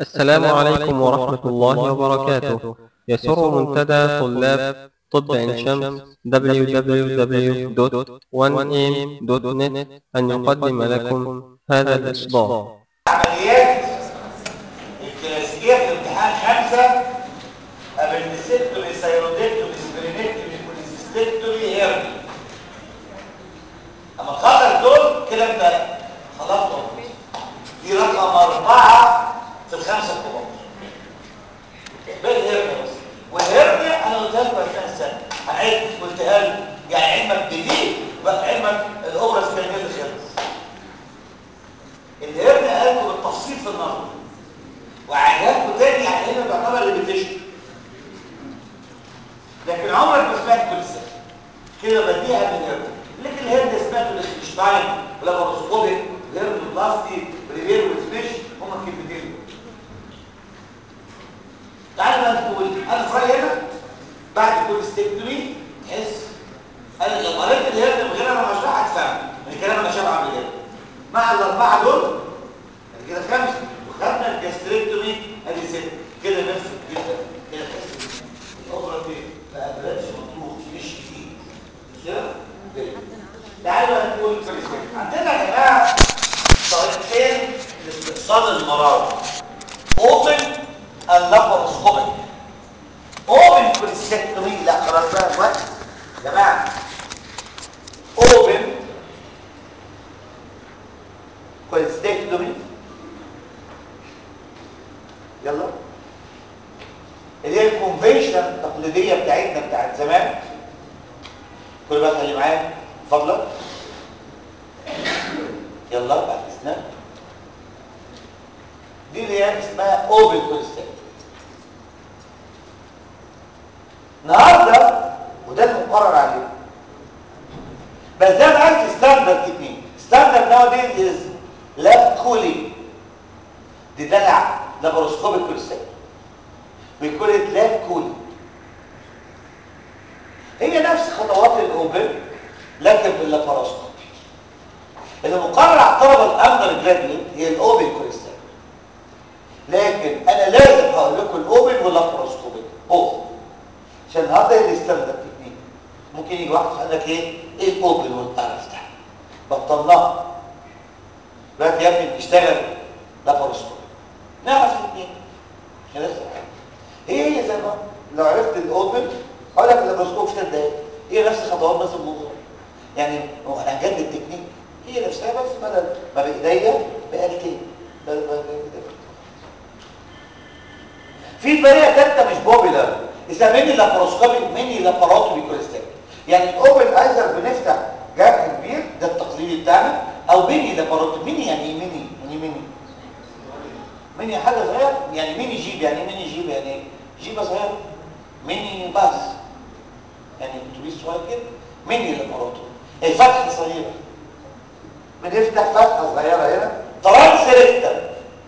السلام عليكم ورحمة الله وبركاته يسر منتدى طلاب طب عين شمس www.1am.net أن يقدم لكم هذا الإصدار عمليات الكلاسيكيه في امتحان خمسه ابندسكتومي سيرودكتومي سبرينكتومي كوليسيستكتومي هيرني اما تخلص دول كده انت خلصت دي رقم اربعه في الخمسه الكبار بالهرني بس والهرني انا قلتها لك بس سنه هعيد قلتها لك يعني علمك جديد بقى علمك الاوبرا سكانيل خلص الهرني قالكم بالتفصيل في النظر وعجبكم تاني يعني هنا بيعتبر ريبيتيشن لكن عمرك ما سمعت كل سنه كده بديها من الهرني لكن الهرني سمعته ليخنشتاين ولاباروسكوبيك هرني بلاستي ريبير وسميش هما الكلمتين دول تعالى بقى نقول انا في رايي انا بعد كل ستيكتومي تحس انا لو قريت الهرني من غير انا ما اشرح هتفهم من الكلام انا شرح عن الهرني مع الاربعه دول ادي كده خمسه وخدنا الجاستريكتومي ادي سته كده نفس جدا كده تحس الاوبرا دي بقى بلاش مطلوب مش جديد كده تعالوا بقى نقول في الاسم عندنا يا جماعه طريقتين لاستئصال المرض اوبن اللاباروسكوبيك اوبن كوليستكتومي لا خلاص بقى الوقت يا جماعه اوبن كوليستكتومي يلا اللي هي الكونفنشن التقليديه بتاعتنا بتاعت زمان كل بقى خلي معايا من فضلك يلا بعد اذنك دي اللي هي اسمها اوبن كوليستكتومي النهارده وده المقرر عليه بس ده معاك ستاندرد تكنيك ستاندرد nowadays is left cooling دي دلع لاباروسكوبيك كوليستكتومي بيكون لاب كولينج هي نفس خطوات الاوبن لكن باللاباروسكوبي اللي مقرر على الطلبه الاندر جراديويت هي الاوبن كوليستكتومي لكن انا لازم هقول لكم الاوبن واللاباروسكوبي اوبن عشان النهارده هي الستاندرد تكنيك ممكن يجي واحد يقول لك ايه ايه الاوبن والقرف ده بطلناها دلوقتي يا ابني بتشتغل لاباروسكوبي نعرف الاثنين خلاص هي هي زي ما لو عرفت الاوبن اقول لك اللاباروسكوب في ثلاث دقايق هي نفس خطوات بس الموضوع يعني هو احنا هنجدد التكنيك هي نفسها بس بدل ما بايديا بآلتين بدل ما في طريقه ثالثه مش بوبيلر اسمها ميني لاباروسكوبي ميني لاباروتومي كوليستيك يعني الاوبن ايزر بنفتح جرح كبير ده التقليدي بتاعنا او ميني لاباروتومي ميني يعني ايه ميني يعني ميني ميني حاجه صغيره يعني ميني جيب يعني ميني جيب يعني جيبه صغيره ميني باص يعني اتوبيس صغير كده ميني لاباروتومي الفتحه صغيره بنفتح فتحه صغيره هنا ترانس ريكتر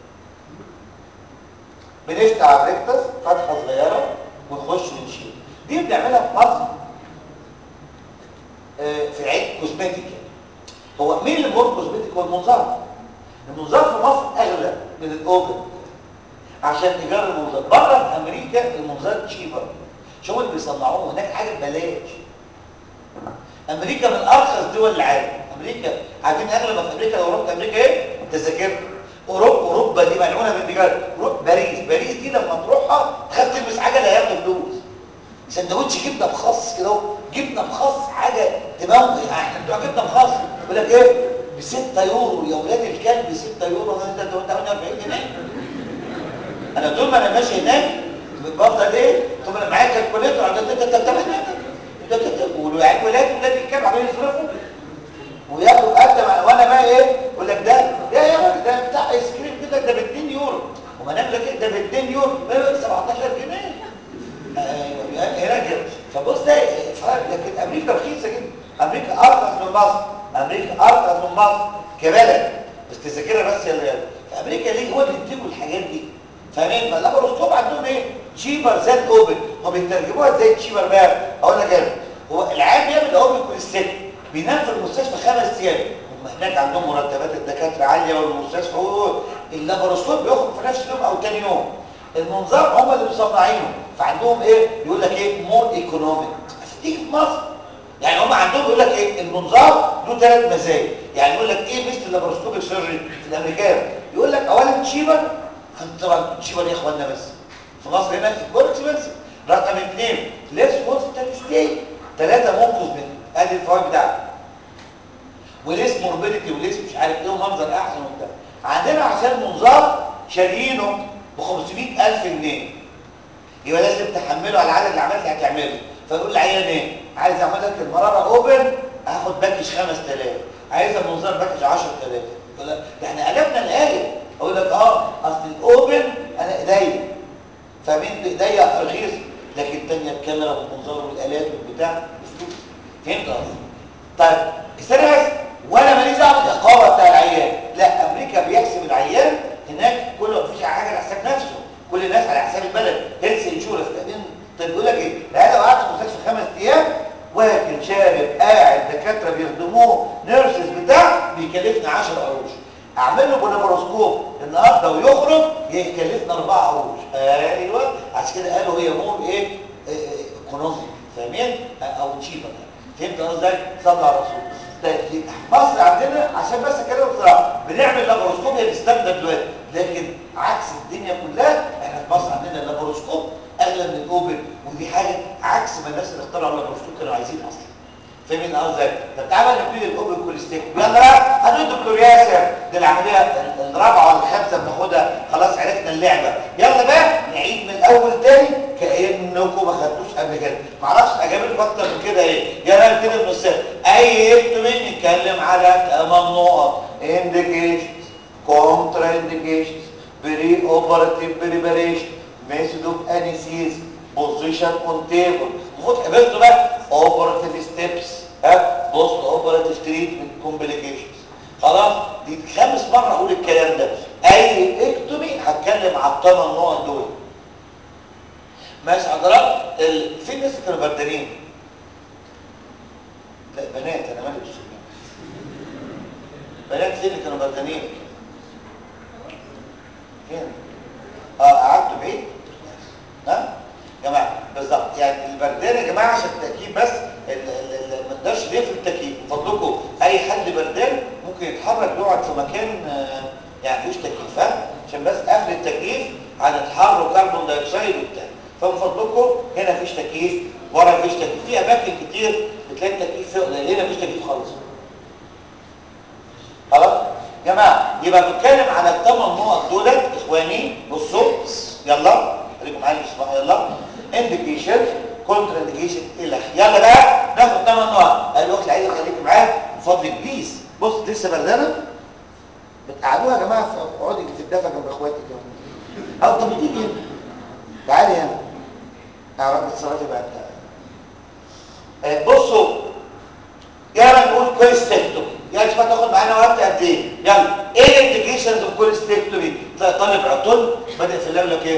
بنفتح على الريكتس فتحه صغيره ونخش ونشيل دي بنعملها في مصر آه في عيد كوزمتيك هو مين اللي بيقول كوزمتيك هو المنظار المنظار في مصر اغلى من الاوبن عشان ايجار المنظار بره في امريكا المنظار تشيبر شو اللي بيصنعوه هناك حاجه ببلاش امريكا من ارخص دول العالم امريكا عارفين اغلى ما في امريكا لو رحت امريكا ايه تذاكر اوروبا اوروبا دي ملعونه بالتجاره باريس باريس دي لما تروحها تخاف تلبس حاجه لا ياخد فلوس سندوتش جبنه بخاص كده جبنه بخاص حاجه تموت احنا بتوع جبنه بخاص يقول لك ايه ب 6 يورو يا ولاد الكلب 6 يورو ده 48 جنيه انا طول ما انا ماشي هناك بفضل ايه طول ما انا معايا كالكوليتر والعيال ولاد ولاد الكلب عمالين يصرفوا وياخدوا قدم وانا بقى ايه يقول لك ده ده يا ده بتاع ايس كريم كده ده ب 2 يورو وما نعمل لك ده ب 2 يورو ده ب 17 جنيه هنا كده فبص ده فرق لكن امريكا رخيصه جدا امريكا ارخص من مصر امريكا ارخص من مصر كبلد بس تذاكرها بس يلا يلا فامريكا ليه هو اللي بينتجوا الحاجات دي فاهمين فاللاباروسكوب عندهم ايه تشيبر زاد اوبن هو بيترجموها ازاي تشيبر بقى اقول لك ايه هو العيان بيعمل اوبن كوليستيك بينام في المستشفى خمس ايام هم هناك عندهم مرتبات الدكاتره عاليه والمستشفى اللاباروسكوب بيخرج في نفس اليوم او ثاني تاني يوم المنظار هم اللي مصنعينه فعندهم ايه يقول لك ايه مور ايكونوميك تيجي في مصر يعني هم عندهم يقول لك ايه المنظار له ثلاث مزايا يعني يقول لك ايه مثل اللابروسكوبيك سيرجري في الامريكان يقول لك اولا تشيبر طبعا تشيبر يا اخوانا بس في مصر هنا مور اكسبنسيف رقم اثنين ليس هوستال ستي ثلاثه منقذ منه ادي الفوائد بتاعته وليس موربيديتي وليس مش عارف ايه ومنظر احسن وبتاع عندنا عشان منظار شاريينه ب 500000 جنيه يبقى لازم تحمله على عدد العمليات اللي هتعمله فيقول العيان ايه عايز اعمل لك المراره اوبن هاخد باكج 5000 عايز المنظار باكج 10000 يقول لك ده احنا قلبنا الايه اقول لك اه اصل الاوبن انا ايديا فاهمين بايديا رخيص لكن تانية الكاميرا والمنظار والالات والبتاع بفلوس فهمت قصدي طيب استنى بس وانا ماليش دعوه بالاقامه بتاع العيان لا امريكا بيحسب العيان هناك كله مفيش حاجه على حساب نفسه كل الناس على حساب البلد هيلث انشورنس تامين طب بيقول لك ايه لا لو قعدت في المستشفى خمس ايام واكل شارب قاعد دكاتره بيخدموه نيرسز بتاع بيكلفنا 10 قروش اعمل له بوليفروسكوب النهارده ويخرج يكلفنا 4 قروش ايوه عشان كده قالوا هي مور ايه ايكونومي فاهمين او تشيبر فهمت قصدي صلى على الرسول طيب مصر عندنا عشان بس اكلمك بصراحه بنعمل لابروسكوب هي بتستخدم دلوقتي لكن عكس الدنيا كلها احنا في مصر عندنا اللابروسكوب اغلى من الاوبن ودي حاجه عكس ما الناس اللي اخترعوا اللابروسكوب كانوا عايزين اصلا فاهمين قصدي طب تعالى نبتدي الاوبن كوليستيك يلا بقى هاتوا دكتور ياسر دي العمليه الرابعه ولا الخامسه بناخدها خلاص عرفنا اللعبه يلا بقى نعيد من الاول تاني كانكم ما خدتوش قبل كده معرفش اجابلكم اكتر من كده ايه يلا نبتدي من الصفر اي اكتب نتكلم على ثمان نقط indications contraindications pre-operative preparation method of anesthesia position on table المفروض حفظته بقى operative steps ها post operative treatment complications خلاص دي خامس مرة اقول الكلام ده اي اكتبي هتكلم على الثمان نقط دول ماشي حضرتك ال... في ناس كانوا بردانين لا بنات انا مالي بالسنين بنات فين اللي كانوا بردانين فين اه قعدتوا بعيد ها جماعه بالظبط يعني البردان يا جماعه عشان التكييف بس ما نقدرش ليه في التكييف من فضلكم اي حد بردان ممكن يتحرك يقعد في مكان آه يعني مفيش تكييف ها عشان بس قبل التكييف هنتحر وكربون دايوكسيد وبتاع فمن فضلكم هنا مفيش تكييف ورا مفيش تكييف في اماكن كتير بتلاقي التكييف فيه قليل هنا مفيش تكييف خالص خلاص جماعه يبقى بنتكلم على الثمان نقط دولت اخواني بصوا يلا خليكم معايا اسمعوا يلا انديكيشن كونتر انديكيشن الى يلا بقى ناخد ثمان نقط الوقت عايز اخليكم معايا بفضل بليز بص لسه بردانه بتقعدوها يا جماعه اقعدي في الدفا جنب اخواتك يا او طب تيجي هنا تعالي هنا اعرف اتصرفي بقى بصوا يلا نقول كوليستكتومي يلا شوف هتاخد معانا وقت قد ايه يلا ايه الانديكيشنز اوف كوليستكتومي تلاقي طالب عطل بدا في الليل لك ايه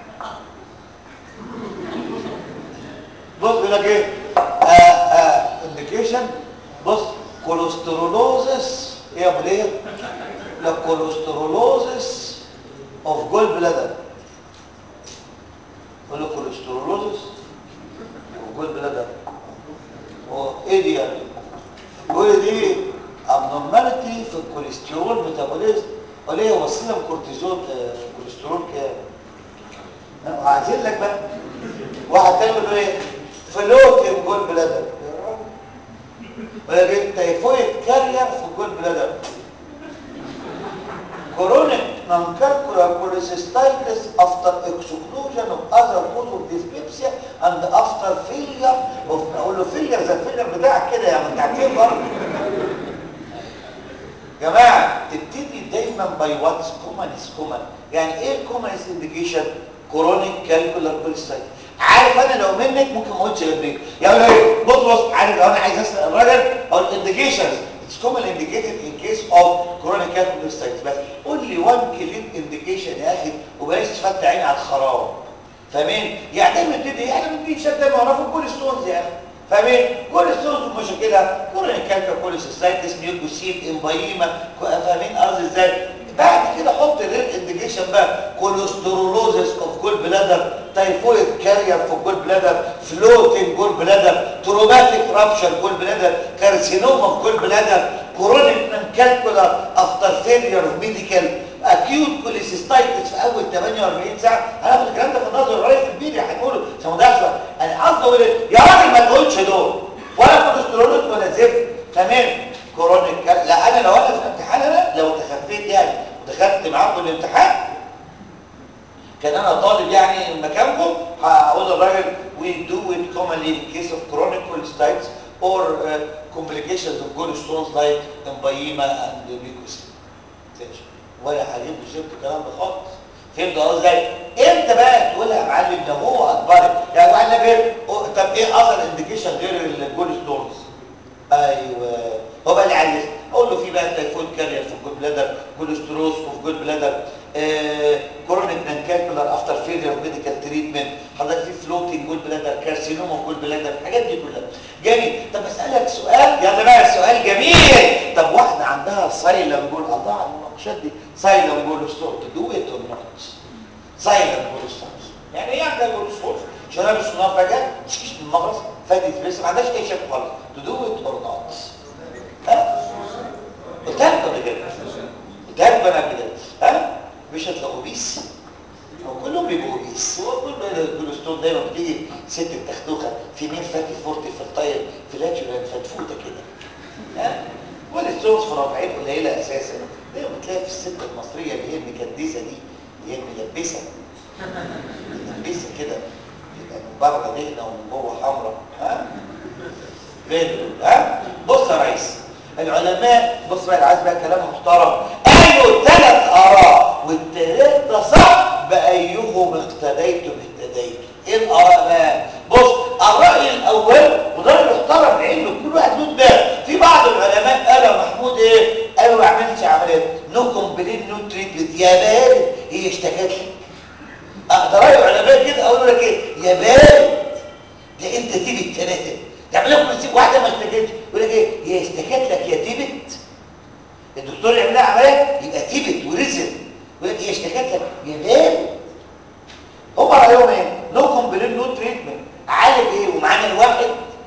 بص بيقول لك ايه انديكيشن بص كوليسترولوزس ايه يا ابو ليه لا كوليسترولوزس اوف جول بلادر قول له كوليسترولوزس اوف جول بلادر هو ايه دي يعني كل دي abnormality في الكوليسترول ميتابوليزم وليه وصلنا الكورتيزول الكوليسترول كام وعايزين لك بقى واحد تاني يقول ايه فلوتين جول بلادر ولا جبت تايفويد كارير في جول بلادر chronic non-calcular cholecystitis after exclusion of other cause of dyspepsia and after failure of اقول له failure زي الفيلر بتاعك كده يعني انت عارفين برضه جماعه تبتدي دايما باي واتس كومن از كومن يعني ايه الكومن انديكيشن كرونيك كالكولار كوليستايت عارف انا لو منك ممكن ما اقولش غير دي يعني ايه بص بص عارف لو انا عايز اسال الراجل او الانديكيشنز It's commonly indicated in case of chronic calculocystitis بس قول لي وان كلين انديكيشن يا اخي وبلاش تفتح عيني على الخراب فاهمين؟ يعني دايما بتدي يعني بتدي شد ما اعرفه كل ستونز يا اخي فاهمين؟ كل ستونز مشاكلها كرونيك كالكولوسيستايتس ميوكوسيت امبايما فاهمين قصدي ازاي؟ بعد كده حط الريل انديكيشن كومبليكيشن بقى كوليسترولوزيس اوف جول بلادر تايفويد كارير في جول بلادر فلوتنج جول بلادر تروماتيك رابشر جول بلادر كارسينوما في جول بلادر كورونيك كالكولار افتر فيلير اوف ميديكال اكيوت كوليسيستايتس في اول 48 ساعه هناخد الكلام ده في النظر القريب في الفيديو هنقوله عشان ما نضيعش وقت انا قصدي اقول إيه؟ يا راجل ما تقولش دول ولا كوليسترولوز ولا زفت تمام كورونيك كال- لا انا لو انا في الامتحان انا لو تخفيت يعني ودخلت معاكم الامتحان كان انا طالب يعني مكانكم هقول للراجل we do it commonly in case of chronic cholestasis or uh, complications of gallstones like emphysema and mucosal ولا هجيب له الكلام ده خالص فهمت قصدي ازاي امتى بقى تقولها يا معلم لو هو اكبر يعني واحد لك ايه أو- طب ايه اصلا انديكيشن غير الجول ستونز ايوه هو بقى اللي عايز اقول له في بقى تايفويد كارير في الجول بلادر كوليستروس وفي جول بلادر آه كورونيك نانكالكولار افتر فيلير اوف ميديكال تريتمنت حضرتك في فلوتنج جول بلادر كارسينوما في جول بلادر الحاجات دي كلها جميل طب اسالك سؤال يلا بقى السؤال جميل طب واحده عندها سايلم جول الله على المناقشات دي سايلم جول ستون تدو ات اور نوت سايلم جول ستون يعني ايه عندها جول ستون شرب الصناعه فجاه تشكيش من المغرز فادت بس ما عندهاش اي شك خالص تدو ات اور نوت ها قلت لك قبل كده قلت لك انا قبل كده ها مش هتلاقوا بيس هو كلهم بيبقوا بيس هو كل الجلوستون دايما بتيجي ست التختوخه في مين فاتي فورتي في الطيب في لاتشولان فتفوته كده ها والستونز في رافعين قليله اساسا دايما بتلاقي في الست المصريه اللي هي المكدسه دي اللي هي الملبسه ملبسه كده يبقى من بره دهنه ومن جوه حمراء ها غير ها بص يا ريس العلماء بص بقى عايز بقى كلام محترم قالوا ثلاث اراء والثلاثه صح بايهم اقتديتم اهتديتم ايه الاراء بقى بص الراي الاول وده راي محترم لانه كل واحد له دماغ في بعض العلماء قالوا يا محمود ايه قالوا ما عملتش عمليات نو كومبلين نو تريتمنت يا بارد هي اشتكت لك اه ده راي علماء كده اقول لك ايه يا بارد ده انت تيجي الثلاثه تعمل لك كل واحده ما اشتكتش يقول لك ايه هي اشتكت لك يا تيبت الدكتور يعمل لها عمليه يبقى تيبت ورزق يقول لك هي اشتكت لك يا بارد هم رايهم ايه نو كومبلين نو تريتمنت عالج ايه ومعانا الواحد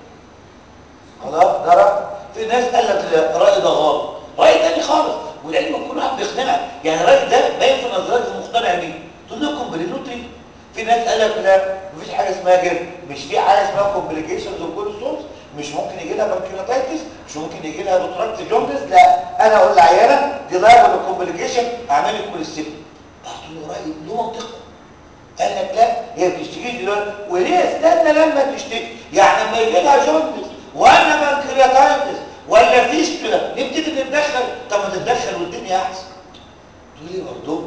خلاص ده راي في ناس قال لك لا، الراي ده غلط راي تاني خالص والعلم كل واحد بيقتنع يعني الراي ده باين في نظريات مقتنع بيه تقول له كومبلين نو تريتمنت في ناس قال لك لا مفيش حاجه اسمها كده مش في حاجه اسمها كومبليكيشنز اوف ستونز مش ممكن يجي لها بانكرياتايتس مش ممكن يجي لها بتراكت جوندس لا انا اقول لعيانه دي لايبل كومبليكيشن اعمل لك كوليستيرول برضه له راي له منطق قال لك لا هي ما بتشتكيش دلوقتي وليه استنى لما تشتكي يعني لما يجي لها جوندس ولا بانكرياتايتس ولا فيستولا نبتدي نتدخل طب ما تتدخل والدنيا احسن تقول لي برضه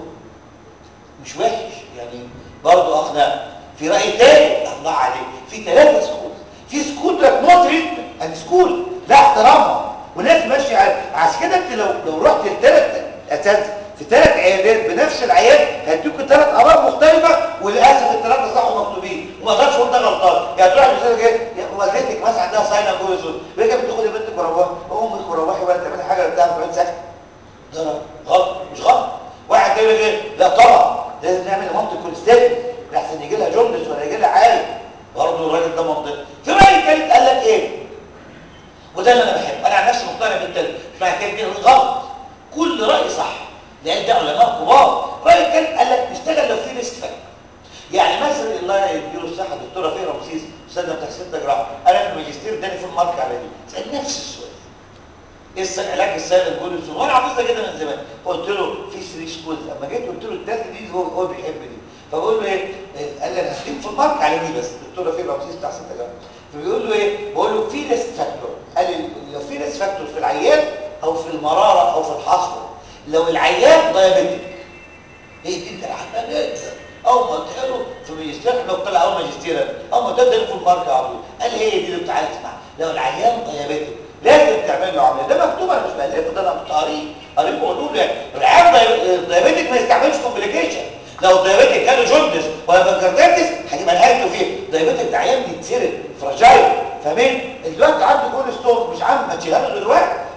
مش وحش يعني برضه اقنع في راي تاني الله عليك في ثلاثه سكول في سكول لك نو تريتمنت اند سكول لا احترامها وناس ماشيه على عشان كده انت لو لو رحت لثلاث اساتذه في ثلاث عيادات بنفس العيان هيدوك ثلاث اراء مختلفه وللاسف الثلاثه صح ومكتوبين وما اقدرش اقول ده غلطان يعني تروح للاستاذ ايه يا والدتك مثلا عندها ساينا جوه زول يقول لك بتاخدي بنتك وروحي امك وروحي ولا تعملي حاجه بتاع بتقعد ساكت ده غلط مش غلط واحد يقول لك ايه لا طبعا لازم نعمل منطق كوليستيرول لحسن يجي لها جوندس ولا يجي لها عالي برضه الراجل ده منطقي في راي ثالث قال لك ايه وده اللي انا بحبه انا عن نفسي مقتنع بالثالث اسمع كلمه كده غلط كل راي صح لان ده علماء كبار راي الثالث قال لك نشتغل لو في ريسك فاكتور يعني مثلا الله يديله الصحه الدكتوره فيه رمسيس استاذه تحسين جراحه انا في الماجستير اداني في المارك على دي سال نفس السؤال ايه علاج السائل الجولس وانا حافظها كده من زمان فقلت له في 3 سكولز اما جيت قلت له الثالثه دي هو هو بيحب دي فبقول له ايه قال لي انا هديك في المارك على دي بس الدكتوره فيه رمسيس بتاع 6 جرام فبيقول له ايه بقول له في ريسك فاكتور قال لي لو في ريسك فاكتور في العيان او في المراره او في الحصوه لو العيان دايابيتيك هي دي انت عارفها جدا اول ما قلت له في ماجستير احنا طلع اول ماجستير اول ما تبدا في المارك على طول قال لي هي دي اللي انت عايز تسمعها لو العيان دايابيتيك لازم تعمل له عمليه ده مكتوب انا مش بالفه ده انا قاري قاري بقول له العيان الدايابيتيك ما يستعملش كومبليكيشن لو الدايابيتيك جاله جوندس ولا بنكرتيتس هتبقى نهايته فين الدايابيتيك ده عيان بيتسرق فراجايل فاهمين دلوقتي عنده كول ستون مش عم ما تشيلها له دلوقتي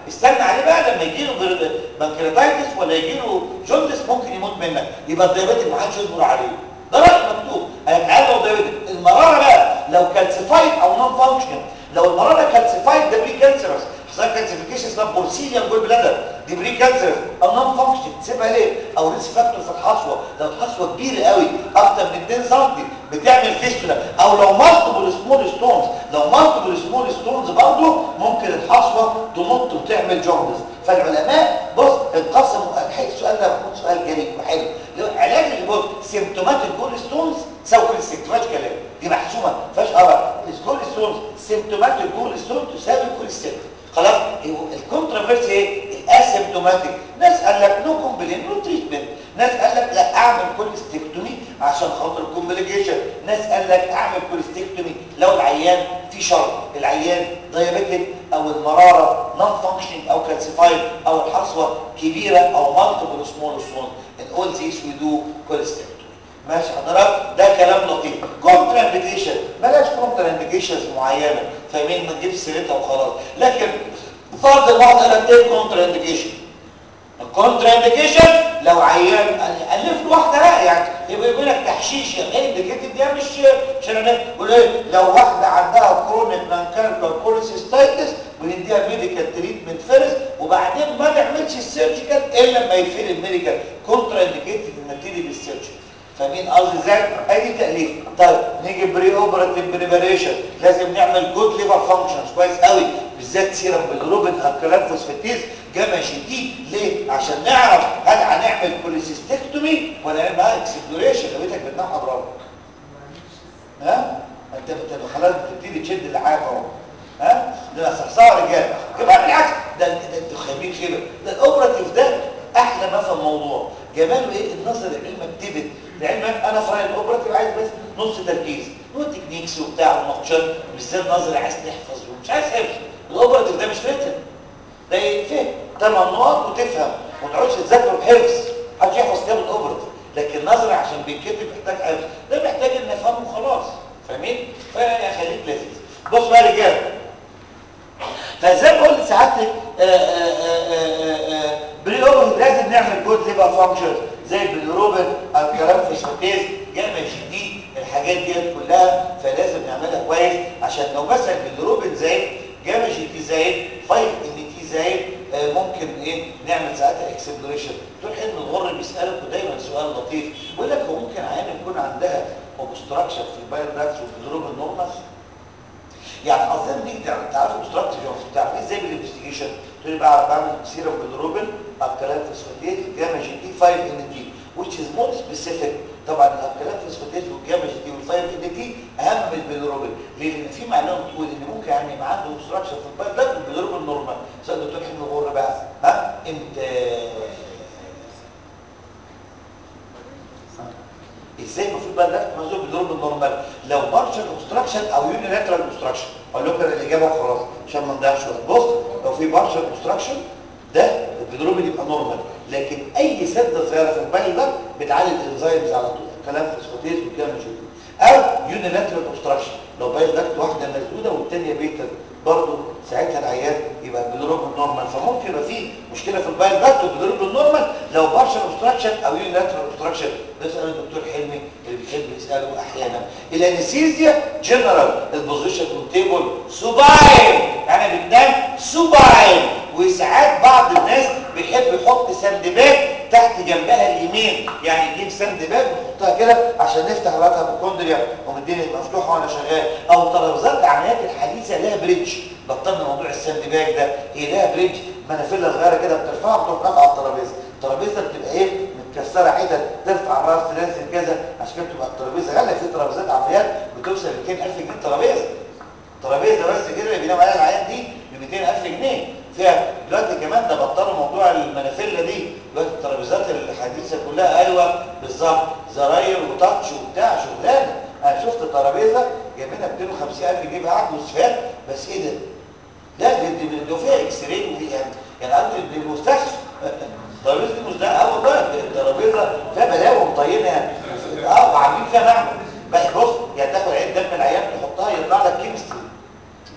استنى عليه بقى لما يجي له بنكرياتايتس ولا يجي له جوندس ممكن يموت منك يبقى الدايابيتك ما حدش يصبر عليه ده راي مكتوب هيتعالج لو دايابيتك المراره بقى لو كالسيفايد او نون فانكشن لو المراره كالسيفايد ده بري كانسرس حصل كالسيفيكيشن اسمها بورسيليان جول بلادر دي بري كانسرس او نون فانكشن تسيبها ليه او ريسك فاكتور في الحصوه لو الحصوه كبيره قوي اكتر من 2 سم بتعمل فيستولا او لو مالتيبل سمول ستونز لو مالتيبل سمول ستونز برضه ممكن الحصوه تنط وتعمل جوندس فالعلماء بص انقسموا السؤال ده محمود سؤال جريء وحلو علاج البص سيمتوماتيك جول ستونز سوى كل فيهاش كلام دي محسومه ما فيهاش هرا الجول ستونز سيمتوماتيك جول ستون تساوي كل ست خلاص الكونترافيرسي ايه الاسيمتوماتيك ناس قال لك نو كومبلين نو تريتمنت ناس قال لك لا اعمل كوليستكتومي عشان خاطر الكومبليكيشن ناس قال لك اعمل كوليستكتومي لو العيان في شرط العيان دايابيتيك او المراره نون فانكشنينج او كالسيفايد او الحصوه كبيره او مالتيبل سمول ستون ان اول ذيس وي دو كوليستكتومي ماشي حضرتك ده كلام لطيف كونترا انديكيشن بلاش كونترا انديكيشنز معينه فاهمين ما تجيبش سيرتها وخلاص لكن فرض الواحد قال ايه كونترا انديكيشن الكونترا انديكيشن لو عيان الف له واحده لا يعني يبقى يقول لك تحشيش يا ايه انديكيتد دي مش مش انا يقول ايه لو واحده عندها كرونيك لانكاركال كوليسيستايتس بنديها ميديكال تريتمنت فيرست وبعدين ما نعملش السيرجيكال الا لما يفيد الميديكال كونترا انديكيتد نبتدي بالسيرجيكال فاهمين قصدي ازاي ادي تاليف طيب نيجي بري اوبراتيف بريباريشن لازم نعمل جود ليفر فانكشنز كويس قوي بالذات سيرم بالروبين الكلام فوسفاتيز جاما شديد ليه عشان نعرف هل هنعمل كوليسيستكتومي ولا نعمل اكسبلوريشن لو بيتك بتنام حضرتك ها انت انت خلاص بتبتدي تشد اللحاف اهو ها ده صحصحه رجاله كمان بالعكس ده ده انتوا خايبين خيبه ده الاوبراتيف ده احلى ما في الموضوع جماله ايه النظر العلمي بتبت لعلمك انا في رايي الاوبراتيف عايز بس نص تركيز نو تكنيكس وبتاع ومناقشات مش زي النظري عايز تحفظ ومش عايز حفظ الاوبراتيف ده مش ريتن ده فهم ثمان نقط وتفهم وما تقعدش تذاكر بحفظ محدش يحفظ كتاب الاوبراتيف لكن النظري عشان بيتكتب محتاج حفظ ده محتاج ان افهمه خلاص فاهمين فيعني خليك لذيذ بص بقى يا رجاله فزي ما قلت سعادتك بري اوبن لازم نعمل جود ليفر فانكشن زي البيلروبين الكلام في سبوتيز جاما جي دي الحاجات ديت كلها فلازم نعملها كويس عشان لو مثلا البيلروبين زايد جاما جي دي زايد 5 ان تي زايد ممكن ايه نعمل ساعتها اكسبلوريشن دكتور حلم الغر بيسالك دايما سؤال لطيف بيقول لك هو ممكن عيان يكون عندها اوبستراكشن في البايل داكس والبيلروبين نورمال يعني اظن دي تعرفوا اوبستراكتيف تعرفين ازاي بالانفستيجيشن تقول لي بعرف بعمل سيرم بالروبين الكلام فوسفاتيز جاما جي تي 5 ان تي which is more specific طبعا الكلام فوسفاتيز والجاما جي تي وال5 ان تي اهم من البيلروبين ليه؟ لان في معلومه بتقول ان ممكن يعني يبقى عنده اوبستراكشن في البايل ده والبيلروبين نورمال سؤال دكتور حلمي غور بقى ها انت ازاي المفروض بقى ده مزوج بالضرب النورمال لو بارشل اوبستراكشن او يونيلاترال اوبستراكشن اقول لكم الاجابه وخلاص عشان ما نضيعش وقت بص لو في بارشل اوبستراكشن ده البيدروبين يبقى نورمال لكن اي سده صغيره في البايل ده بتعالج الانزيمز على طول كلام فوسفاتيز والكلام مش او يونيلاترال اوبستراكشن لو بايل داكت واحده مسدوده والثانيه بيتا برضه ساعتها العيان يبقى البيدروبين نورمال فممكن يبقى في مشكله في البايل داكت والبيدروبين نورمال لو بارشل اوبستراكشن او يونيلاترال اوبستراكشن ده سؤال الدكتور حلمي اللي بيحب يساله احيانا الانستيزيا جنرال البوزيشن تيبل سوباين يعني بتنام سوباين وساعات بعض الناس بيحب يحط سندباك تحت جنبها اليمين يعني يجيب سندباك ونحطها كده عشان نفتح راتها بالكوندريا ومديني مفتوحه وانا شغال او ترابيزات العمليات الحديثه لها بريدج بطلنا موضوع السندباك ده هي لها بريدج منافله صغيره كده بترفعها بتروح رافعه على الترابيزه الترابيزه بتبقى ايه متكسره حتت ترفع الراس تنزل كذا عشان كده بتبقى الترابيزه غاليه في ترابيزات عمليات بتوصل ل 200000 جنيه الترابيزه ترابيزه بس كده اللي بينام عليها العيان دي ب 200000 جنيه فيها دلوقتي كمان ده بطلوا موضوع المنافله دي دلوقتي الترابيزات الحديثه كلها ايوه بالظبط زراير وتاتش وبتاع شغلانه انا شفت ترابيزه جايبينها ب 250000 جنيه بقى مستشفيات بس ايه ده؟ لا دي دي فيها اكس راي وفي يعني يعني قصدي دي مستشفى الترابيزه دي مش ده اه والله الترابيزه فيها بلاوي مطينه يعني اه وعاملين فيها معمل بقى بص يعني تاخد عين دم العيان تحطها يطلع لك كيمستري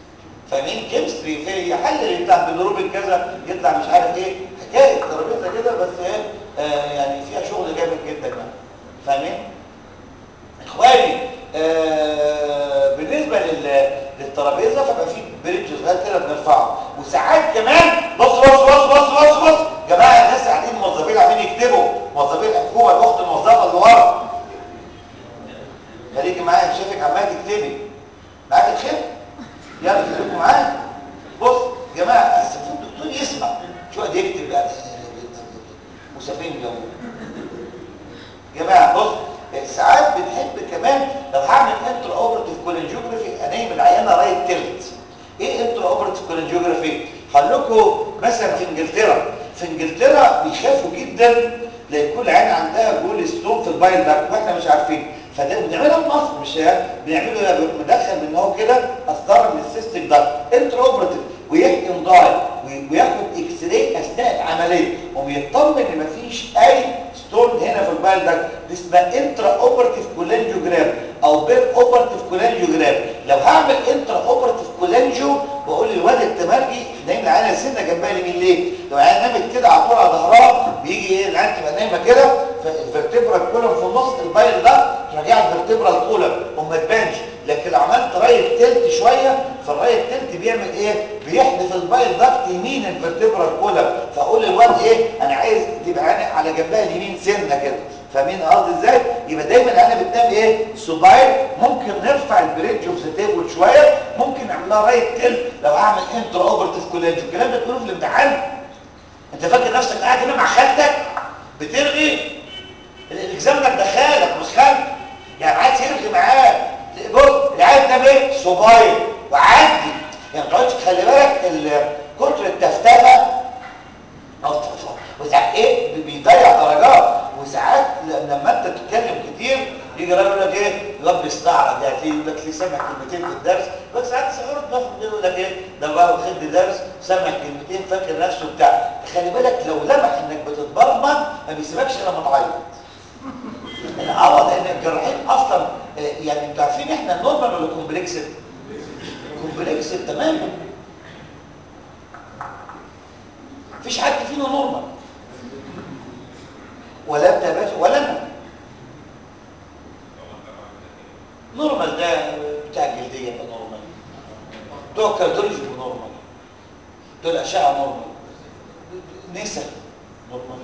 فاهمين كيمستري في حل اللي يطلع بالروبين كذا يطلع مش عارف ايه حكايه ترابيزه كده بس ايه آه يعني فيها شغل جامد جدا يعني فاهمين اخواني آه بالنسبه لل للترابيزه فبقى في بريدج صغير كده بنرفعه وساعات كمان بص بص بص بص بص بص جماعه الناس قاعدين موظفين عاملين يكتبوا موظفين الحكومه الاخت الموظفه اللي ورا خليكي معايا شايفك عماله تكتبي معاك الخير يلا خليكم معايا بص يا جماعه اصل الدكتور يسمع شو قاعد يكتب يعني مسافين اليوم يا جماعه بص ساعات بنحب كمان لو هعمل انتر اوبرتيف كولنجيوجرافي انيم العيانه رايت تلت ايه انتر اوبرتيف كولنجيوجرافي هقول لكم مثلا في انجلترا في انجلترا بيخافوا جدا لان كل عين عندها جول ستون في البايل داكت واحنا مش عارفين فده بنعملها في مصر مش بنعمله مدخل من هو كده اصدار من السيستم داكت انتر اوبرتيف ويحقن ضاي وياخد اكس راي اثناء العمليه وبيطمن ان مفيش اي ستون هنا في البايل داكت دي اسمها انترا اوبرتيف كولانجيوجرام او بير اوبرتيف كولانجيوجرام لو هعمل انترا اوبرتيف كولانجيو بقول للواد التمرجي نايم العينه سنه جنبها اليمين ليه لو العينه نامت كده على طول على ظهرها بيجي ايه العينه تبقى نايمه كده فالفرتبرا كولم في النص البايل ده تراجع الفرتبرا الكولم وما تبانش لكن لو عملت رايت تلت شويه فالرايت تلت بيعمل ايه بيحدف البايل داكت يمين الفرتبرا الكولم فاقول للواد ايه انا عايز تبقى عينه على جنبها اليمين سنه كده فاهمين قصدي ازاي يبقى دايما انا بتنام ايه سوبايل ممكن نرفع البريدج اوف ذا تيبل شويه ممكن نعملها رايت تلت لو هعمل انتر اوبرتيف كولاجين الكلام ده تقوله في الامتحان انت فاكر نفسك قاعد هنا مع خالتك بترغي الاكزامنر ده خالك مش خالك يعني عايز يرغي معاه بص العيال ده ايه سوبايل وعدي يعني ما تقعدش تخلي بالك كتر التفتفه او وساعات ايه بيضيع درجات وساعات لما انت تتكلم كتير يجي راجل يقول لك ايه الواد بيستعرض يعني يقول لك ليه سامع كلمتين في الدرس بس ساعات صغيره دماغه يقول لك ايه ده بقى واخد درس سامع كلمتين فاكر نفسه بتاع خلي بالك لو لمح انك بتتبرمج ما بيسيبكش الا لما تعيط العوض لان الجراحين اصلا يعني انتوا عارفين احنا نورمال ولا كومبلكسد كومبلكسد تماما مفيش حد فينا نورمال ولا انت يا باشا ولا انا نورمال ده بتاع الجلديه يبقى نورمال بتوع الكارديولوجي يبقوا نورمال بتوع الاشعه نورمال نسا نورمال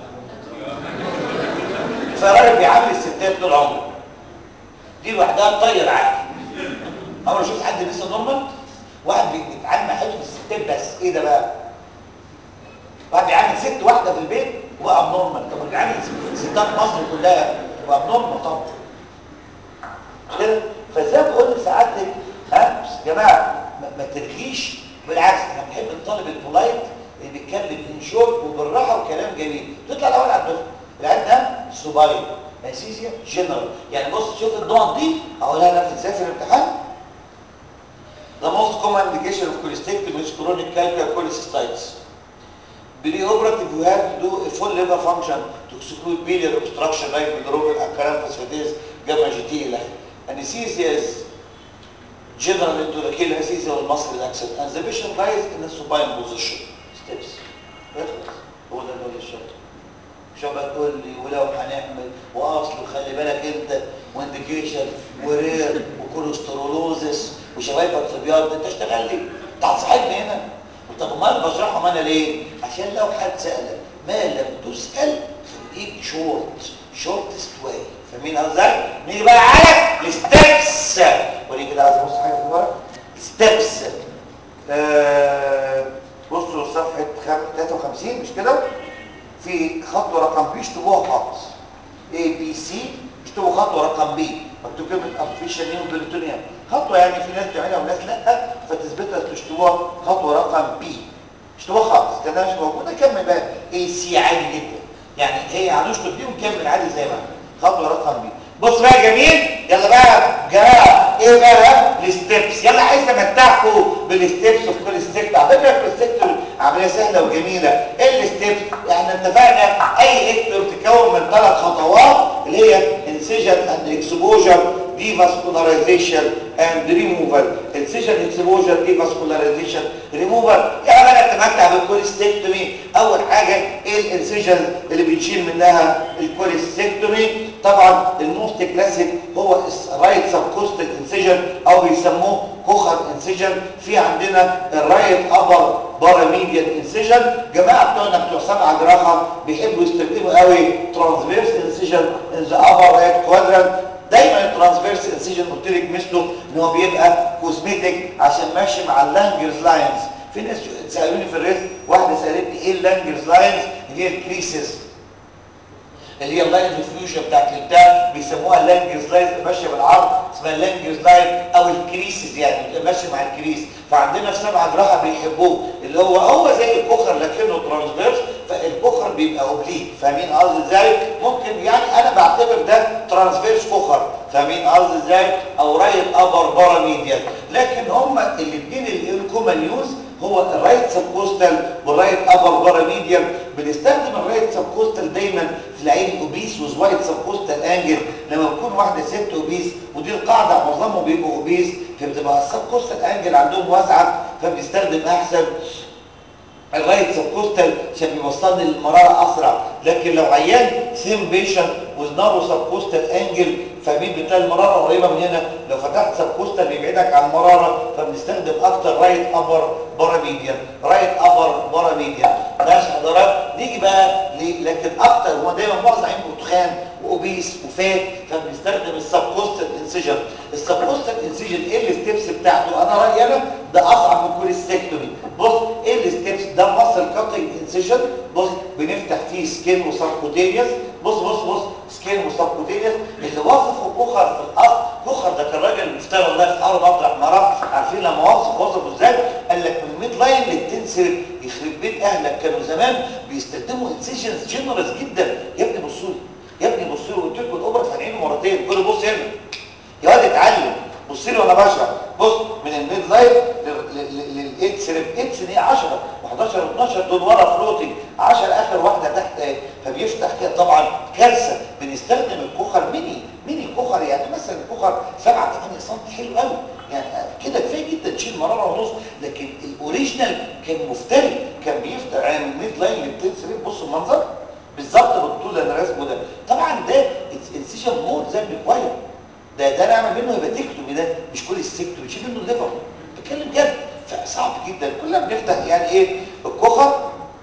فالراجل بيعامل الستات طول عمره دي لوحدها تطير عقلي عمرك شفت حد لسه نورمال واحد بيتعامل مع حته الستات بس ايه ده بقى واحد بيعامل ست واحده في البيت وبقى نورمال طب بيعامل ستات مصر كلها وبقى نورمال طبعا كده فازاي بقول لسعادتك ها يا جماعه ما ترغيش بالعكس احنا بنحب الطالب البولايت اللي بيتكلم ان شورت وبالراحه وكلام جميل تطلع الاول على الدفعه العيال ده سوبايل انستيزيا جنرال يعني بص شوف النقط دي هقولها لك ازاي في الامتحان The most common indication of cholecystectomy is chronic calcium cholecystitis. Pre-operative we have to do a full liver function to exclude biliary obstruction like bilirubin, alkaline phosphatase, gamma GT الى Anesthesia is general into the kill anesthesia والmuscle relaxant and the patient lies in a supine position. Steps. هو ده اللي الشغل. شبه تقول لي ولو هنعمل واصل وخلي بالك انت وانديكيشن ورير وكوليسترولوزس وشبايبك في بياض انت اشتغل لي انت هتصاحبني هنا طب امال بشرحهم انا ليه عشان لو حد سالك ما لم تسال خليك شورت شورتست واي فاهمين ازاي نيجي بقى على الستبس وريني كده عايز ابص حاجه في الورق ستبس آه بصوا صفحه 53 مش كده في خطوه رقم بي اشتبوها خط A B C اشتبوا خطوه رقم B مكتوب كلمه ارتفيشال نيو بيريتونيوم خطوه يعني في ناس بتعملها وناس لا فتثبتها تشتبوها خطوه رقم B اشتبوها خالص كانها مش موجوده كمل بقى A C عادي جدا يعني هي هنشطب دي ونكمل عادي زي ما خطوه رقم B بص بقى يا جميل يلا بقى جماعه ايه بقى الستبس يلا عايز امتعكم بالستبس في كل ستيب على فكره الستبس عمليه سهله وجميله ايه الستبس احنا اتفقنا اي اكتر بتتكون من ثلاث خطوات اللي هي انسيجن incision and exposure devascularization and removal incision exposure devascularization removal يعني انا اتمتع بالكوليستكتومي اول حاجه ايه الانسيجن اللي بنشيل منها الكوليستكتومي طبعا الموست كلاسيك هو الرايت سبكوستال انسيجن او بيسموه كوخر انسيجن في عندنا الرايت ابر باراميديال انسيجن جماعه بتوعنا بتوع سبعه جراحه بيحبوا يستخدموا قوي ترانسفيرس انسيجن ان ذا ابر رايت كوادرانت دايما الترانسفيرس انسيجن قلت لك مثله ان هو بيبقى كوزميتك عشان ماشي مع اللانجرز لاينز في ناس سالوني في الريست واحده سالتني ايه اللانجرز لاينز اللي هي الكريسز اللي هي اللاين ديفيوجن بتاعت البتاع بيسموها اللانجرز لاين ماشيه بالعرض اسمها اللانجرز لاين او الكريسز يعني بتبقى ماشيه مع الكريس فعندنا في سبعه جراحه بيحبوه اللي هو هو زي الكوخر لكنه ترانسفيرس فالكوخر بيبقى اوبليك فاهمين قصدي ازاي ممكن يعني انا بعتبر ده ترانسفيرس كوخر فاهمين قصدي ازاي او رايت ابر بارا ميديال لكن هما الاثنين الكومن يوز هو الرايت سبكوستال والرايت ابر بارا ميديال بنستخدم الرايت سبكوستال دايما في العين اوبيس وزوايد سبكوستال انجل لما بتكون واحده ست اوبيس ودي القاعده معظمهم بيبقوا اوبيس فبتبقى السبكوستال انجل عندهم واسعه فبيستخدم احسن الرايت سبكوستال عشان بيوصلني للمراره اسرع لكن لو عيان سيم بيشنت وزناره سبكوستال انجل فمين بتلاقي المراره قريبه من هنا لو فتحت سبكوستال بيبعدك عن المراره فبنستخدم اكتر رايت ابر برا ميديان رايت ابر برا ميديان ماشي حضرتك نيجي بقى ليه لكن اكتر هو دايما معظم عين برتخان واوبيس وفات فبنستخدم السبكوستال انسيجن السبكوستال انسيجن ايه الستبس بتاعته انا رايي انا ده اصعب من كل السكتومي بص ايه الستبس ده مصل كاتنج انسيجن بص بنفتح فيه سكين وسبكوتينيوس بص بص بص سكين وسبكوتينيوس اللي وصفه كوخر في الاصل كوخر ده كان راجل مفترض الله في حاره مطرح مرة عارفين لما وصف وصفه ازاي قال لك من الميد لاين للتنسر يخرب بيت اهلك كانوا زمان بيستخدموا انسيجنز جنرس جدا يا ابني بصوا لي يا ابني بصوا لي قلت لكم الاوبرا فاتحينه مرتين قول له بص هنا يا واد اتعلم بص لي وانا بشرح بص من الميد لاين للاكس ريب اكس دي 10 و11 و12 دول ورا فلوتنج 10 اخر واحده تحت اهي فبيفتح كده طبعا كارثه بنستخدم الكوخر ميني ميني كوخر يعني مثلا الكوخر 7 8 سم حلو قوي يعني كده كفايه جدا تشيل مراره ونص لكن الاوريجينال كان مفتري كان بيفتح يعني من الميد لاين للتنس ريب بص المنظر بالظبط بالطول اللي انا راسمه ده طبعا ده انسيشن مور زي الكواير ده ده نعمل منه هيباتيكتومي ده مش كل السكتومي بتشيل منه الليفر بتكلم جد فصعب جدا كلنا بنفتح يعني ايه الكوخر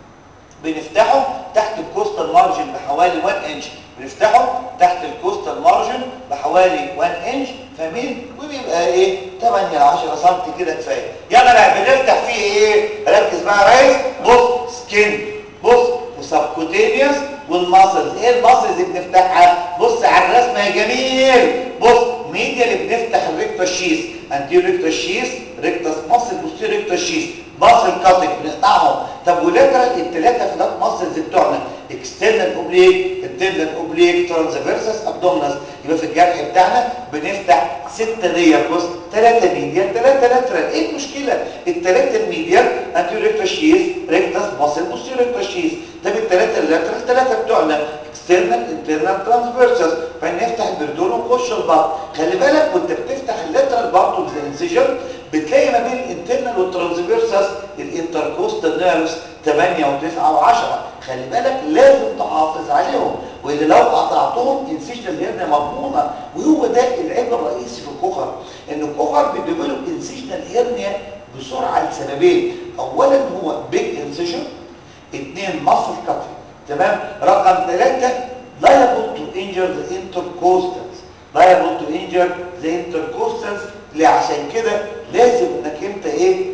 بنفتحه تحت الكوستال مارجن بحوالي 1 انش بنفتحه تحت الكوستال مارجن بحوالي 1 انش فاهمين وبيبقى ايه 8 ل 10 سم كده كفايه يلا بقى بنفتح فيه ايه ركز بقى يا ريس بص سكين بص وسبكوتينيوس والماسلز ايه الماسلز اللي بنفتحها بص على الرسمه يا جميل بص ميديا اللي بنفتح الريكتا شيس انتي ريكتا شيس ريكتاس ماسل بوستير ريكتا شيس ماسل كاتنج بنقطعهم طب ولاترال الثلاثه فلات ماسلز بتوعنا اكسترنال اوبليك انترنال اوبليك ترانسفيرسس ابدومينس يبقى في الجرح بتاعنا بنفتح ستة دير بص ثلاثة ميديال ثلاثة لاترال ايه المشكلة الثلاثة الميديال انتي ريكتا شيس ريكتاس ماسل بوستير ريكتا شيس طب الثلاثة اللاترال ثلاثة بتوعنا اكسترنال انترنال ترانسفيرسس فنفتح البردون ونخش البطن خلي بالك وانت بتفتح اللاترال برضه الانسيجن بتلاقي ما بين الانترنال والترانسفيرسس الانتركوستال نيرفز 8 و9 و10 خلي بالك لازم تحافظ عليهم واللي لو قطعتهم انسيجنال هيرنيا مضمونه وهو ده العيب الرئيسي في الكوخر ان الكوخر بيديفلوب انسيجنال هيرنيا بسرعه لسببين اولا هو بيج انسيجن اثنين ماسل كاتنج تمام رقم ثلاثة liable to injure the intercostals liable to injure the intercostals ليه عشان كده لازم انك انت ايه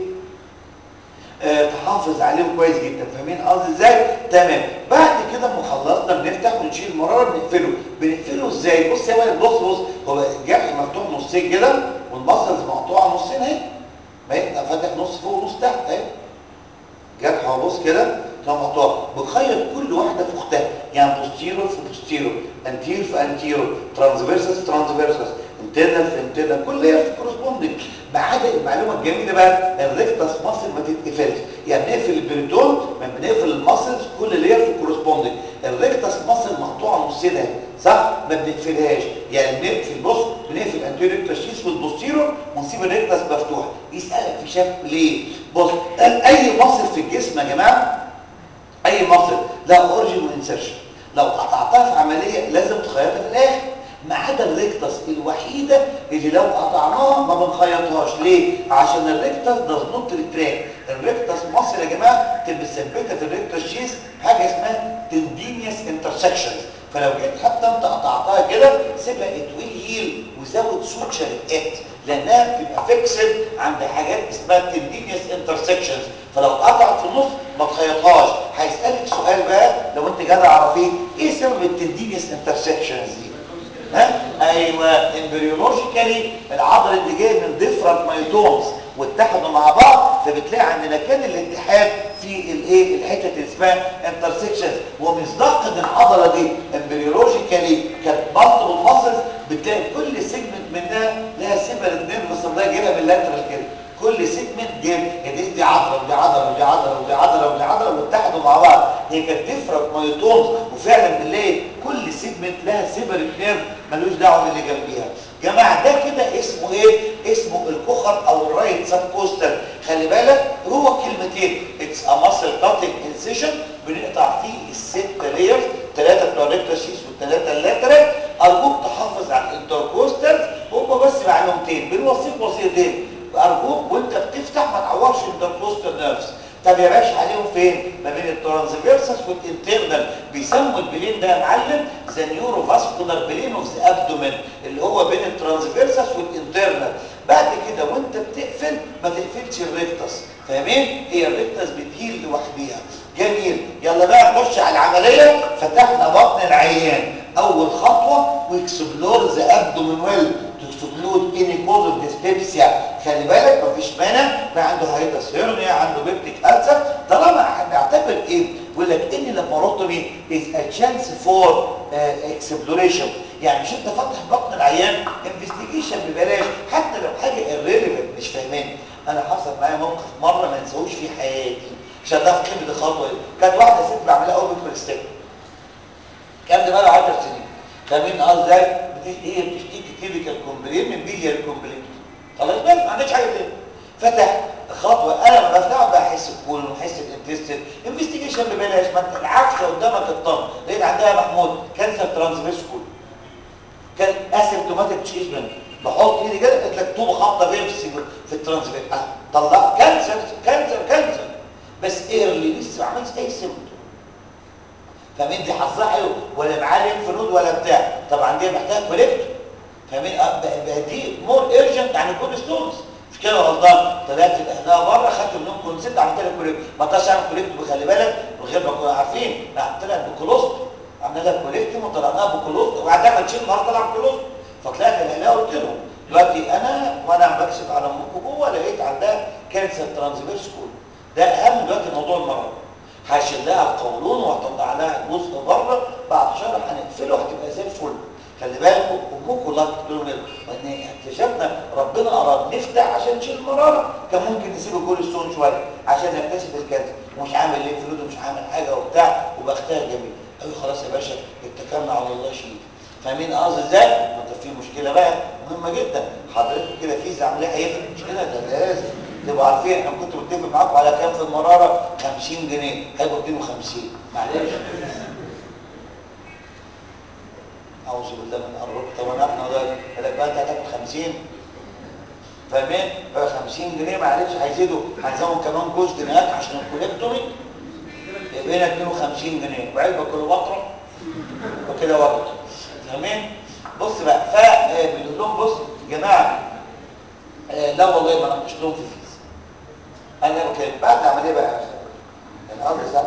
آه تحافظ عليهم كويس جدا فاهمين قصدي ازاي تمام بعد كده ما خلصنا بنفتح ونشيل المراره بنقفله بنقفله ازاي بص يا ولد بص بص هو الجرح مفتوح نصين كده والمسلز مقطوعه نصين اهي ما يبقى فاتح نص فوق ونص تحت اهي جرح اهو بص كده مقطوع بخيط كل واحده في اختها يعني بوستيرو في بوستيرو انتير في انتيرو ترانسفيرسس ترانسفيرسس انترنال في انترنال كل هي في كورسبوندنج ما عدا المعلومه الجميله بقى الريكتاس ماسل ما تتقفلش يعني بنقفل البريتون ما بنقفل الماسلز كل لير في كورسبوندنج الريكتاس ماسل مقطوعه نصين صح ما بنقفلهاش يعني بنقفل بص بنقفل الانتيريور ريكتس شيس والبوستيرور ونسيب الريكتس مفتوح يسالك في شف ليه بص اي مصل في الجسم يا جماعه اي مصل لا اوريجن وانسرشن لو قطعتها في عمليه لازم تخيطها في الاخر ما عدا الريكتس الوحيده اللي لو قطعناها ما بنخيطهاش ليه عشان الريكتس داز نوت ريتراكت الريكتس مصر يا جماعه تبقى مثبته في الريكتس شيز حاجه اسمها تندينيوس انترسكشنز فلو جيت حتى انت قطعتها كده سيبها اتويل هيل وزود سوتشر ات لانها بتبقى فيكسد عند حاجات اسمها تندينيوس انترسكشنز فلو اتقطعت في النص ما تخيطهاش هيسالك سؤال بقى لو انت جدع عرفيه ايه سبب التندينيوس انترسكشنز دي ها ايوه امبريولوجيكالي العضل اللي جاي من ديفرنت مايتومز واتحدوا مع بعض فبتلاقي عند مكان الاتحاد في الايه الحته اللي اسمها انترسكشن ومصداق ان العضله دي امبريولوجيكالي كانت مالتيبل ماسلز بتلاقي كل سيجمنت منها لها سيبرت نيرف بس ده جايبها من اللاترال كده كل سيجمنت جيب دي دي عضله ودي عضله ودي عضله ودي عضله ودي عضله واتحدوا مع بعض هي كانت ديفرنت مايتومز وفعلا بنلاقي كل سيجمنت لها سيبرت نيرف ملوش دعوه باللي جنبيها جماعه ده كده اسمه ايه اسمه الكخر او الرايت سب كوستال خلي بالك هو كلمتين اتس ا ماسل كاتنج انسيشن بنقطع فيه الست لايرز ثلاثه بتوع الريكتوسيس والثلاثه اللاترال ارجوك تحافظ على الانتركوستال هم بس معلومتين بنوصيك وصيتين ارجوك وانت بتفتح ما تعورش الانتركوستال نيرفز طب يا باشا عليهم فين ما بين الترانسفيرسس والانترنال بيسموا البلين ده يا معلم ذا نيورو فاسكولار بلين اوف ذا ابدومين اللي هو بين الترانسفيرسس والانترنال بعد كده وانت بتقفل ما تقفلش الريكتس فاهمين هي الريكتس بتهيل لوحديها جميل يلا بقى نخش على العمليه فتحنا بطن العيان اول خطوه واكسبلور ذا ابدومين ويل تكسكلود اني كوز اوف ديسبيبسيا خلي بالك مفيش مانع ما عنده هايدس هيرنيا عنده بيبتيك ألسر طالما هنعتبر ايه بيقول لك ان لاباروتومي از ا تشانس فور اكسبلوريشن يعني مش انت فاتح بطن العيان انفستيجيشن ببلاش حتى لو حاجه irrelevant مش فاهمين انا حصل معايا موقف مره ما انساهوش في حياتي مش هتعرف قيمه الخطوه دي كانت واحده ست بعملها اول بالكوليستيك كان ده بقى 10 سنين فاهمين اه ازاي هي بتشتكي تيبيكال كومبلين من بيليار كومبلين خلاص بس ما عندكش حاجه تاني فتح خطوه انا لما بفتحه بحس بكون وحس الانتستين انفستيجيشن ببلاش ما انت العفشه قدامك الطن لقيت عندها محمود كانسر ترانسفيرس كول كان اسيمتوماتيك تشيزمنت بحط ايدي كده قلت لك طوبه خابطه فين في في الترانسفير أه طلعت كانسر كانسر كانسر بس ايرلي لسه ما عملتش اي سيمتوم فاهمين دي حظها حلو ولا معاه ليمف ولا بتاع طبعا دي محتاجه كوليكتور فاهمين بقى دي مور ايرجنت عن الكول ستونز مش كده غلطان طلعت احنا بره خدت منهم كونسيبت عملت لها كوليكتور ما اقدرش اعمل كوليكتور بخلي بالك من غير ما نكون عارفين لا طلعت بكولوست عملنا لها كوليكتور وطلعناها بكولوست وبعدها ما تشيل النهارده طلع بكولوست فطلعت الاقيها قلت لهم دلوقتي انا وانا بكشف على امكم جوه لقيت عندها كانسر ترانسفيرس كول ده اهم دلوقتي موضوع المرض هشيل لها القولون وهطلع لها جزء بره بعد شهر هنقفله هتبقى زي الفل خلي بالكم امكم الله تقولوا لهم ان اكتشفنا ربنا اراد نفتح عشان نشيل المراره كان ممكن نسيب الجول ستون شويه عشان نكتشف الكانسر ومش عامل ليه فلوس ومش عامل حاجه وبتاع وبختار جميل قوي خلاص يا باشا اتكلنا على الله شيء فاهمين قصدي ازاي؟ ما في مشكله بقى مهمه جدا حضرتك كده في عمليه هيفرق مشكله ده لازم تبقوا عارفين انا كنت متفق معاكم على كام في المراره 50 جنيه هيبقوا 250 معلش اعوذ بالله من الرب طب انا احنا ده قال لك بقى انت هتاخد 50 فاهمين بقى 50 جنيه معلش هيزيدوا هنزودهم كمان جزء جنيهات عشان الكوليكتومي يبقى هنا 52 جنيه وعلبه كليوباترا وكده وقت فاهمين بص بقى فبنقول لهم بص يا جماعه آه لا والله ما ناقش لهم في فيز انا بكلم بعد العمليه بقى الامر سهل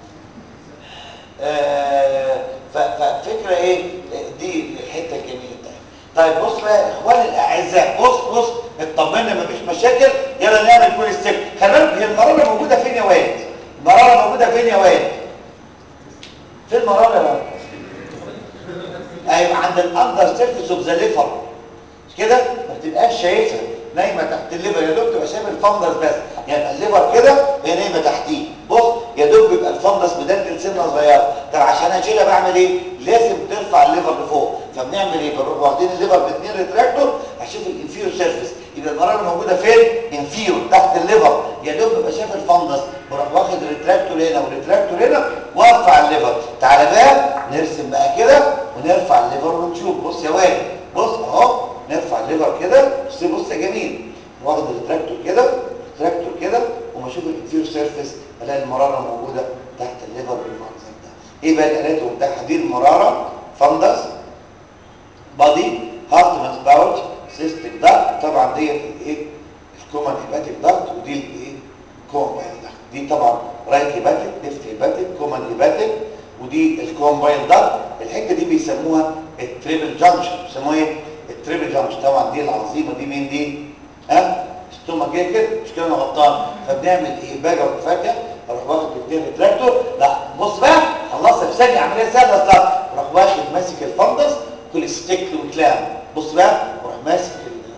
آه ففكره ايه دي الحته الجميله بتاعتي طيب بص بقى يا اخواني الاعزاء بص بص اطمنا مفيش مشاكل يلا نعمل كل ستيب خلي بالك هي المراره موجوده فين يا واد المراره موجوده فين يا واد فين المراره يا واد ايوه عند الاندر سيرفيس اوف ذا ليفر مش كده ما بتبقاش شايفها نايمه تحت الليفر يا دوب تبقى شايف الفندس بس يعني الليفر كده هي نايمه تحتيه بص يا دوب بيبقى الفندس مدلدل سنه صغيره طب عشان اشيلها بعمل ايه لازم ترفع الليفر لفوق فبنعمل ايه بنروح واخدين الليفر باثنين ريتراكتور هشوف الانفيرو سيرفيس يبقى المراره موجوده فين انفيرو تحت الليفر يا دوب ببقى شايف الفندس بروح واخد ريتراكتور هنا وريتراكتور هنا وارفع الليفر تعالى بقى نرسم بقى كده ونرفع الليفر ونشوف بص يا واد بص اهو نرفع الليفر كده بص بص يا جميل واخد الريتراكتور كده ريتراكتور كده وما اشوف الانفيرو سيرفيس الاقي المراره موجوده تحت الليفر بالمنظر ده ايه بقى الالات وبتاعها دي المراره فندس بادي هارتمانز باوتش سيستيك داكت طبعا ديت الايه الكومن هيباتيك داكت ودي الايه كومباين داكت دي طبعا رايت هيباتيك ليفت هيباتيك كومن هيباتيك ودي الكومباين داكت الحته دي بيسموها التريبل جانكشن بيسموها ايه التريبل جانكشن طبعا دي العظيمه دي مين دي ها ستوما كده كده مش كده انا غلطان فبنعمل ايه باجي اروح فاتح اروح واخد الاثنين ريتراكتور لا بص بقى خلصت في ثانيه عمليه سهله اصلا اروح واخد ماسك الفندس كل ستيك وكلام بص بقى اروح ماسك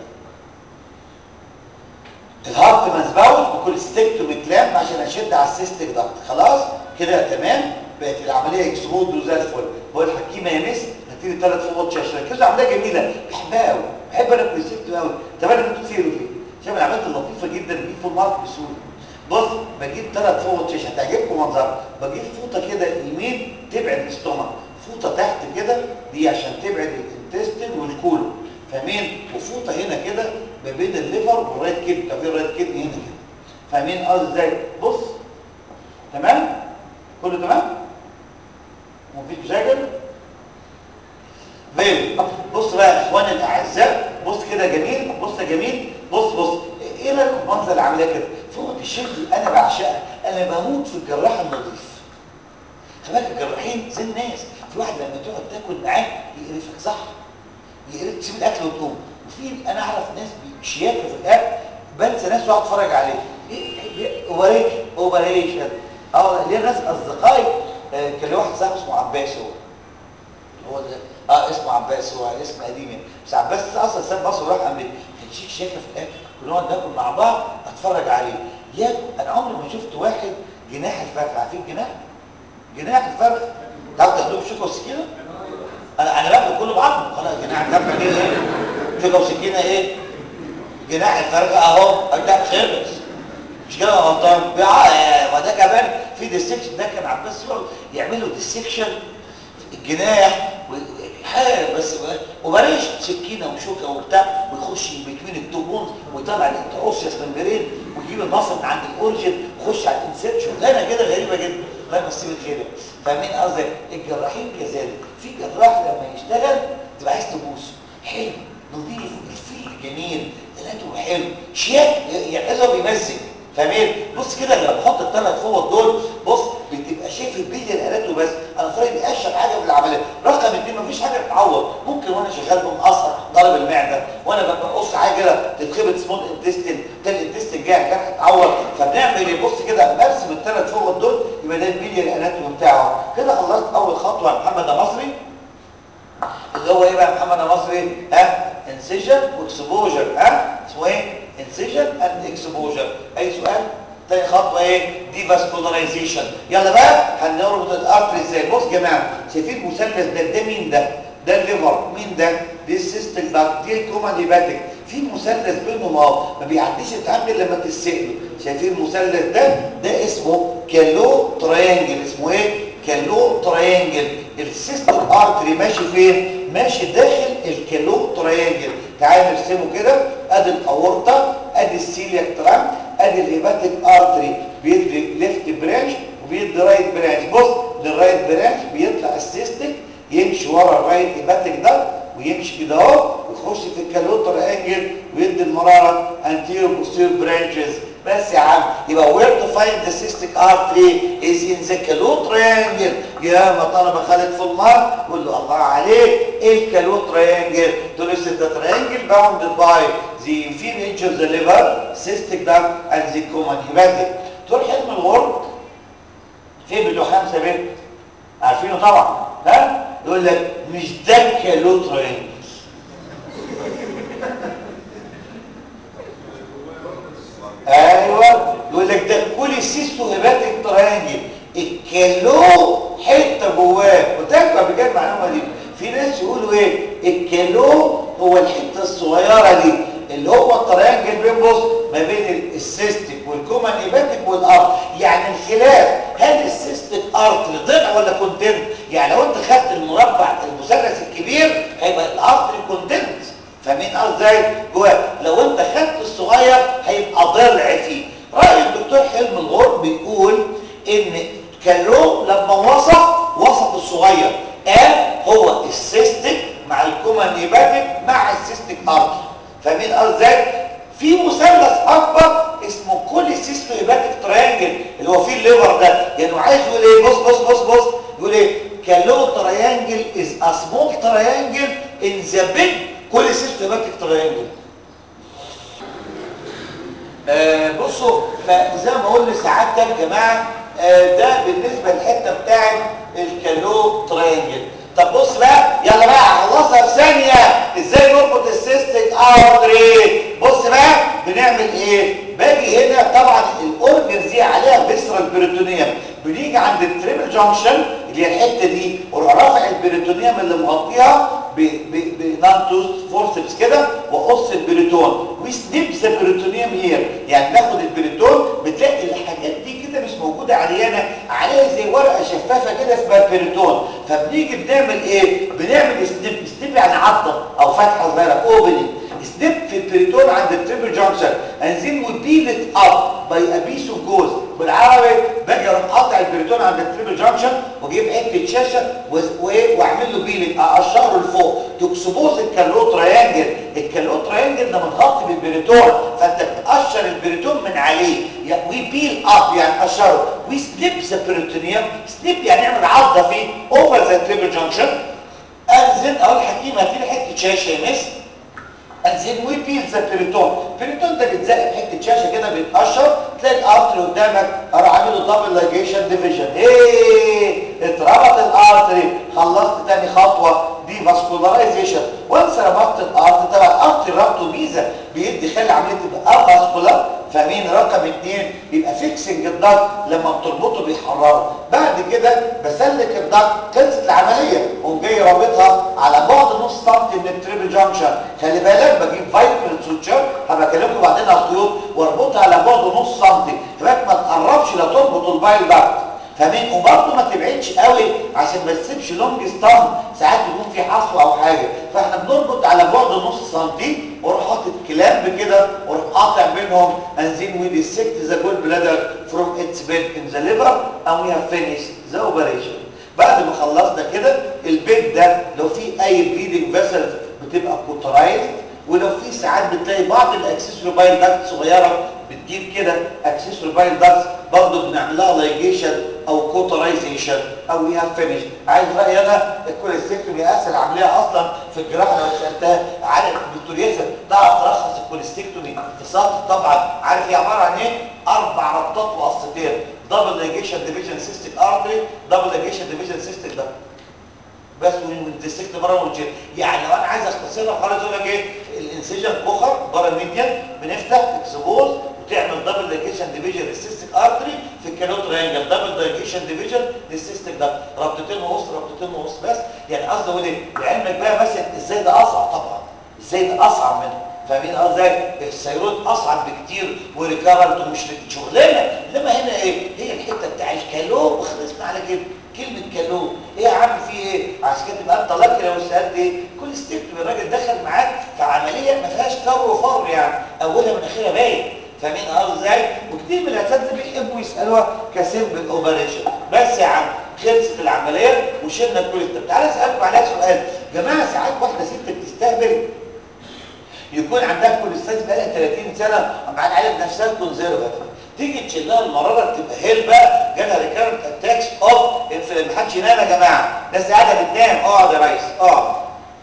الهارتمانز باوت بكل ستيك وكلام عشان اشد على السيستيك ضغط خلاص كده تمام بقت العمليه اكسبود وزي الفل بقول الحكيمه يا مس هتدي ثلاث فوط شاشه ركزوا عمليه جميله بحبها قوي بحب انا الكونسيبت قوي طب انا كنت فيه فيه شايف العمليات اللطيفه جدا بجيب فول مارك بسهوله بص بجيب ثلاث فوط شاشه هتعجبكم منظر بجيب فوطه كده يمين تبعد الاستومك فوطه تحت كده دي عشان تبعد الانتستين والكولون فاهمين وفوطه هنا كده ما بين الليفر والرايت كيدني كان في الرايت كيدني هنا كده فاهمين قصدي ازاي بص تمام كله تمام مفيش مشاكل فيل بص بقى يا اخواني الاعزاء بص كده جميل بص يا جميل بص بص ايه رايكم في منظر العمليه كده فوق الشكل انا بعشقها انا بموت في الجراح النظيف خلي بالك الجراحين زي الناس في واحد لما تقعد تاكل معاه يقرفك صح يقرفك تسيب الاكل وتقوم وفي انا اعرف ناس شياكه في الاكل بنسى ناس واقعد اتفرج عليه اوبريشن اوبريشن اه ليه ناس اصدقائي آه كان لي واحد صاحبي اسمه عباس هو هو ده اه اسمه عباس هو اسم قديم يعني بس عباس اصلا ساب مصر وراح امريكا كان شيك شياكه في الاكل كنا نقعد ناكل مع بعض اتفرج عليه ياكل انا عمري ما شفت واحد جناح الفرخ عارفين جناح جناح الفرخ تعرف تاخدوه بشوكه وسكينه انا انا باكل كله بعضه خلاص جناح الفرخه كده ايه شوكه وسكينه ايه جناح الفرخه اهو بتاع خربس مش كده غلطان وده كمان في ديسكشن ده كان عباس يعملوا ديسكشن الجناح حاجه بس وبلاش سكينه وشوكه وبتاع ويخش بين التوبونز ويطلع الانتروسيوس ممبرين ويجيب المصل من عند الاورجن ويخش على الانسيرت شغلانه كده غريبه جدا الله يمسيه بالخير فاهمين قصدي الجراحين كذلك في جراح لما يشتغل تبقى عايز تبوسه حلو نظيف رفيق جميل ثلاثه حلو شياك يعني هو بيمزج فاهمين بص كده لما بحط الثلاث فوط دول بص بتبقى شايف البليه الالات وبس انا طريقي بيقشر حاجه في العمليه رقم اثنين مفيش حاجه تتعوض ممكن وانا شغال بمقصر ضرب المعده وانا بقص حاجه كده تتخبط سمول انتستين ده الانتستين جاي الجرح اتعور فبنعمل ايه بص كده برسم الثلاث فوط دول يبقى ده البليه الاناتومي بتاعه كده خلصت اول خطوه يا محمد يا مصري اللي هو ايه بقى محمد يا مصري ها انسيجن واكسبوجر ها اسمه ايه انسيجن اند اكسبوجر اي سؤال تاني خطوه ايه دي فاسكولاريزيشن يلا بقى هنربط الارتري ازاي بص يا جماعه شايفين المثلث ده ده مين ده ده الليفر مين ده دي السيستيك داكت دي الكومان هيباتيك في مثلث بينهم اهو ما بيعديش الامتحان غير لما تساله شايفين المثلث ده ده اسمه كالو تريانجل اسمه ايه كالو تريانجل السيستيك ارتري ماشي فين ماشي داخل الكالو تريانجل تعال نرسمه كده ادي الاورطه ادي السيلياك ترانك ادي الهيباتيك ارتري بيدي ليفت برانش وبيدي رايت برانش بص للرايت برانش بيطلع السيستيك يمشي ورا الرايت هيباتيك ده ويمشي كده اهو ويخش في الكالو تريانجل ويدي المراره انتيرو بوستيرو برانشز بس يا عم يبقى where to find the cystic artery is in the calot triangle يا ما طلبه خالد في المار قول له الله عليك ايه الكالوت تريانجل تقول له the triangle bounded by the inferior edge of the liver cystic duct and the common hepatic تقول حلم الغرب فين بتوع خمسه بنت عارفينه طبعا ها يقول لك مش ده الكالوت تريانجل ايوه يقول لك ده كل سيستو هيباتيك تريانجل الكالو حته جواه قلت لكم قبل كده المعلومه دي في ناس يقولوا ايه الحته الصغيره دي اللي هو التريانجل بين بص ما بين السيستيك والكومن ايباتيك والارت يعني الخلاف هل السيستيك ارتري ضلع ولا كونتنت يعني لو انت خدت المربع المثلث الكبير هيبقى الارتري كونتنت فاهمين ازاي جواه لو انت خدت الصغير هيبقى ضلع فيه راي الدكتور حلم الغور بيقول ان كالو لما وصف وصف الصغير قال هو السيستيك مع الكومن ايباتيك مع السيستيك ارتري فاهمين ازاي في مثلث اكبر اسمه كوليسيستو هيباتيك تريانجل اللي هو فيه الليفر ده يعني عايز يقول ايه بص بص بص بص يقول ايه كالو تريانجل از ا سمول تريانجل ان ذا بيج كوليسيستو هيباتيك تريانجل آه بصوا فزي ما اقول لسعادتك يا جماعه آه ده بالنسبه للحته بتاعت الكالو تريانجل طب بص بقى يلا بقى خلصها في ثانيه ازاي نربط السيستيك ارتري بص بقى بنعمل ايه باجي هنا طبعا الاورجنز دي عليها فيسرال بيريتونيوم بنيجي عند التريبل جانكشن اللي هي الحته دي واروح رافع البيريتونيوم اللي مغطيها بنانتوس فورسبس كده واقص البريتون وسنيب ذا بريتونيوم هير يعني ناخد البريتون بتلاقي الحاجات دي كده مش موجوده عريانه عليها زي ورقه شفافه كده اسمها البريتون فبنيجي بنعمل ايه بنعمل سنيب سنيب يعني عضه او فتحه صغيره اوبننج سنيب في البريتون عند التريبل جانكشن and then we peel it up by a piece of gauze بالعربي باجي اروح قاطع البريتون عند التريبل جانكشن واجيب حته شاشه واعمل له بيلنج اقشره لفوق تكسبوز الكالو تريانجل الكالو تريانجل ده متغطي بالبريتون فانت بتقشر البريتون من عليه وي بيل اب يعني قشره وي سنيب ذا بريتونيوم سنيب يعني نعمل عضه فيه اوفر ذا تريبل جانكشن انزل اقول حكيم هاتي لي حته شاشه يا مس انزين ويبيل ذا بريتون البريتون ده بيتزق بحته شاشه كده بيتقشر تلاقي الارتري قدامك اروح اعمل له دبل لايجيشن ديفيجن ايه اتربط الارتري خلصت تاني خطوه دي فاسكولارايزيشن وانس ربطت الارتري طبعا الارتري ربطه ميزه بيدي خلي عمليه تبقى فاسكولار فاهمين رقم اثنين يبقى فيكسنج الضغط لما بتربطه بيحرره بعد كده بسلك الضغط خلصت العمليه قوم جاي رابطها على بعد نص سم من التريبل جانكشن خلي بالك بجيب فايبرال سوتشر هبقى اكلمكم بعدين على الخيوط واربطها على بعد نص سم فبقى ما تقربش لا تربط البايل ضغط فاهمين وبرضه ما تبعدش قوي عشان ما تسيبش لونج ستام ساعات يكون في حصو او حاجه فاحنا بنربط على بعد نص سنتي واروح حاطط كلامب كده واروح قاطع بينهم and then we dissect the gallbladder from its bed in the liver and we have finished the operation بعد ما خلصنا كده البيت ده لو في اي بليدنج فيسل بتبقى كوترايزد ولو في ساعات بتلاقي بعض الاكسسوري بايل داكت صغيره بتجيب كده اكسسوري بايل داكت برضه بنعمل لها لايجيشن او كوترايزيشن او وي هاف فينيش عايز رايي انا الكوليستيكتومي اسهل عمليه اصلا في الجراحه لو سالتها عارف دكتور ياسر تعرف تلخص الكوليستيكتومي في سطر طبعا عارف هي عباره عن ايه اربع ربطات وقصتين دبل لايجيشن ديفيجن سيستيك ارتري دبل لايجيشن ديفيجن سيستيك ده بس وندسكت بره ونشيل يعني لو انا عايز اختصرها خالص اقول لك ايه الانسجن كوخر بره الميديان بنفتح اكسبوز وتعمل دبل دايجيشن ديفيجن للسيستيك ارتري في الكالو ترينجل دبل دايجيشن ديفيجن للسيستيك ده ربطتين ونص ربطتين ونص بس يعني قصدي اقول ايه لعلمك بقى مثلا ازاي ده اصعب طبعا ازاي ده اصعب منه فاهمين ازاي السيروت اصعب بكتير وريكارنت ومش شغلانه انما هنا ايه هي الحته بتاع الكالو وخلصنا على كده كلمة كالو ايه يا عم في ايه عشان كده تبقى انت لك لو سالت ايه كل ستيب الراجل دخل معاك في عمليه ما فيهاش كر وفر يعني اولها من اخرها باين فاهمين اه ازاي وكتير من الاساتذه بيحبوا يسالوها كسيمبل اوبريشن بس يا عم خلصت العمليه وشلنا الكل ستيب تعالى اسالكم عليها سؤال جماعه ساعات واحده ست بتستهبل يكون عندها كوليستاز بقى لها 30 سنه وبعد عليها بنفسها كونزرفاتيف تيجي تشيلها المراره تبقى هيل بقى جالها ريكارنت اتاكس اوف في ما حدش ينام يا جماعه ناس قاعده بتنام اقعد يا ريس اقعد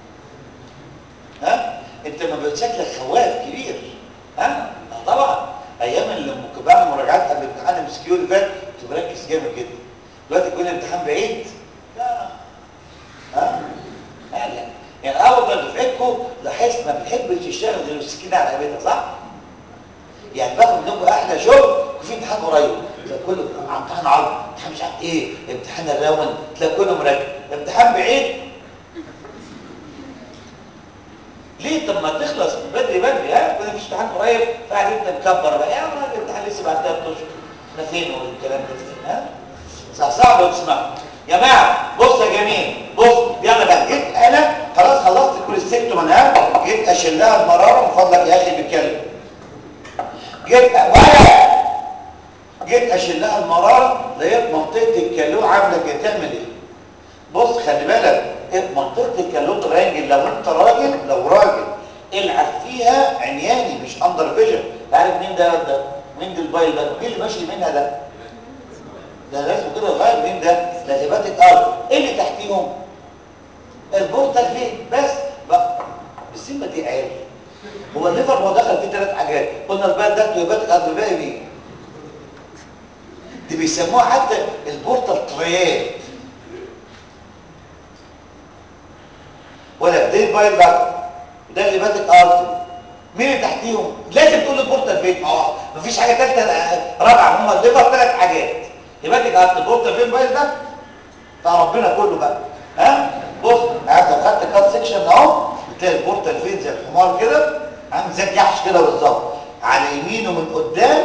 ها انت ما شكلك خواف كبير ها طبعا ايام اللي كنت بعمل مراجعات قبل امتحان ام اس كيو اللي فات كنت بركز جامد جدا دلوقتي كل امتحان بعيد لا ها لا يعني اول ما دفعتكم لاحظت ما بتحبش تشتغل غير السكينه على رقبتها صح؟ يعني باخد منكم احلى شغل وفي امتحان قريب تلاقي كله امتحان عرض امتحان مش عارف ايه امتحان الراون تلاقي كله مركب امتحان بعيد ليه طب ما تخلص بدري بدري ها كنا مفيش امتحان قريب فقاعد انت مكبر بقى يا راجل الامتحان لسه بعد ثلاث اشهر احنا فين والكلام ده فين ها صح صعب لو تسمعوا يا جماعه بص يا جميل بص يلا بقى جيت انا خلاص خلصت كل السيمتوم انا جيت اشيلها المراره من فضلك يا اخي بتكلم جيت ولا جيت اشيل لها المراره لقيت منطقه الكالو عامله كده تعمل ايه بص خلي بالك منطقه الكالو ترينجل لو انت راجل لو راجل العب فيها عمياني مش اندر فيجن عارف مين ده ده مين ده البايل ده مين اللي ماشي منها ده ده لازم كده صغير مين ده ده هيباتيك ارض ايه اللي تحتيهم البورتال فين بس بقى السمه دي عيال هو الليفر هو دخل فيه ثلاث حاجات قلنا البال ده هيباتيك ارض الباقي مين دي بيسموها حتى البورتال ترياد ولا ده البايل ده وده الهيباتيك ارتري مين اللي تحتيهم لازم تقول البورتال فين اه مفيش حاجه ثالثه رابعه هم الليفر ثلاث حاجات هيباتيك ارتري بورتال فين بايل ده بتاع ربنا كله بقى ها بص عارف لو خدت كات سيكشن اهو بتلاقي البورتال فين زي الحمار كده عامل زي الجحش كده بالظبط على يمينه من قدام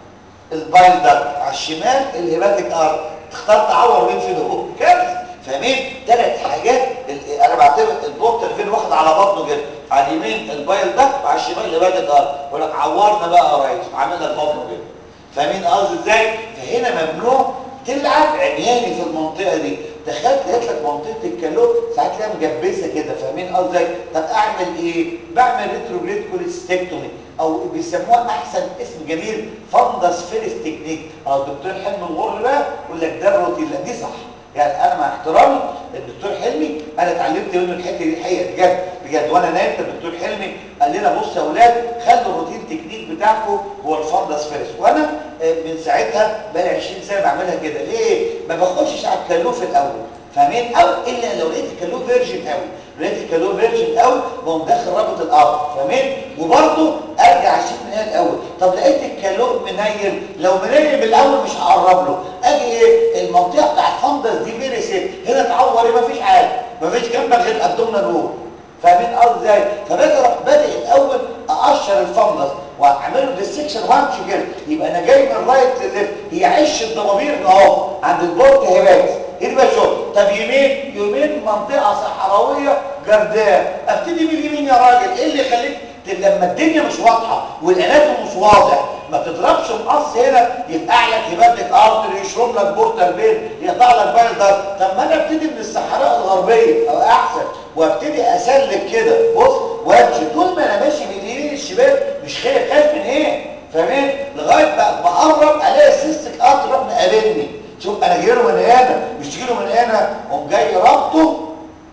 البايل داكت على الشمال الهيباتيك ارت تختار تعور مين فين هو كارثه فاهمين ثلاث حاجات انا بعتبر البورتال فين واخد على بطنه كده على اليمين البايل داكت وعلى الشمال الهيباتيك ارت يقول لك عورنا بقى يا ريس عامل لك بطنه كده فاهمين قصدي ازاي فهنا ممنوع تلعب عمياني في المنطقه دي دخلت لقيت لك منطقه الكالو ساعات تلاقيها مجبسه كده فاهمين قصدي ازاي طب اعمل ايه بعمل ريتروجريد كوليستكتومي او بيسموها احسن اسم جميل فندس فيرست تكنيك او الدكتور حلمي الغر بقى يقول لك ده الروتين لا دي صح يعني انا مع احترامي الدكتور حلمي انا اتعلمت منه الحته دي الحقيقه بجد بجد وانا نايم الدكتور حلمي قال لنا بصوا يا اولاد خلوا الروتين تكنيك بتاعكم هو الفندس فيرست وانا من ساعتها بقى 20 سنه بعملها كده ليه ما باخدش على الكالو في الاول فاهمين او الا لو لقيت الكالو فيرجن قوي لقيت الكالو فيرجن قوي بقوم داخل رابط الارض فاهمين وبرده ارجع اشيل من هنا الاول طب لقيت الكالو منيل لو منيل من الاول مش هقرب له اجي ايه المنطقه بتاع الفندس دي فيري سيف هنا تعور ايه مفيش حاجه مفيش جنبك غير الابدومينال وول فاهمين قصدي ازاي فباجي اروح بادئ الاول اقشر الفندس واعمل له ديسكشن وامشي كده يبقى انا جاي من رايت لليفت هي عش الضمامير اهو عند البورت هيبات هنا بقى شوف طب يمين يمين منطقه صحراويه جرداء ابتدي من اليمين يا راجل ايه اللي يخليك لما الدنيا مش واضحه والاناتوم مش واضح ما تضربش مقص هنا يفقع لك هباتك ارتر يشرب لك بورتال بين يقطع لك بايل دار طب ما انا ابتدي من الصحراء الغربيه او احسن وابتدي اسلك كده بص وامشي طول ما انا ماشي من اليمين الشمال مش خايف خايف من ايه فاهمين لغايه ما بقرب الاقي السيستك ارتر يروح مقابلني شوف انا جاي له من هنا مش تجي له من هنا قوم جاي رابطه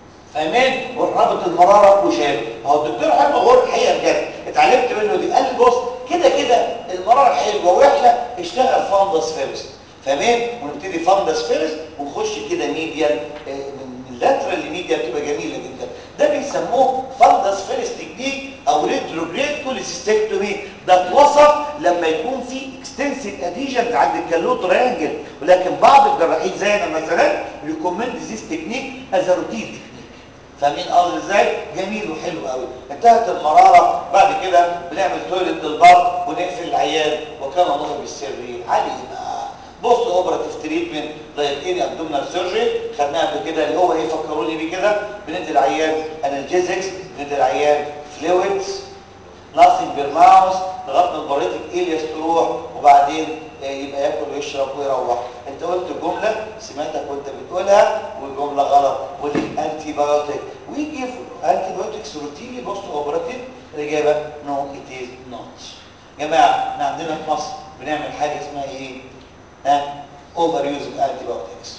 فاهمين ورابط المراره وشايل اهو الدكتور حلو غور الحقيقه بجد اتعلمت منه دي قال لي بص كده كده المراره حلوه واحنا اشتغل فاندس فيرست فاهمين ونبتدي فاندس فيرست ونخش كده ميديال من لاترال لميديال تبقى جميله جدا ده بيسموه فاندس فيرست تكنيك او ريتروجريد كوليسيستكتومي ده اتوصف لما يكون في اكستنسيف اديجنز عند الكالو تريانجل ولكن بعض الجراحين زينا مثلا ريكومند ذيس تكنيك از روتين تكنيك فاهمين قصدي ازاي جميل وحلو قوي انتهت المراره بعد كده بنعمل تويلت للبر ونقفل العيان وكان الله بالسر علي بقى بص اوبراتيف تريتمنت لايكيني ابدومينال سيرجري خدناها قبل كده اللي هو ايه فكروني بيه كده بندي العيان انالجيزكس بندي العيان فلويدز ناثينج بيرماوس لغايه ما الباريتك الياس تروح وبعدين يبقى ياكل ويشرب ويروح انت قلت جمله سمعتك وانت بتقولها والجمله غلط ودي انتي بايوتيك وي جيف انتي بايوتكس روتيني بوست اوبراتيف الاجابه نو ات از نوت جماعه احنا عندنا في مصر بنعمل حاجه اسمها ايه ها اوفر يوز اوف انتي بايوتكس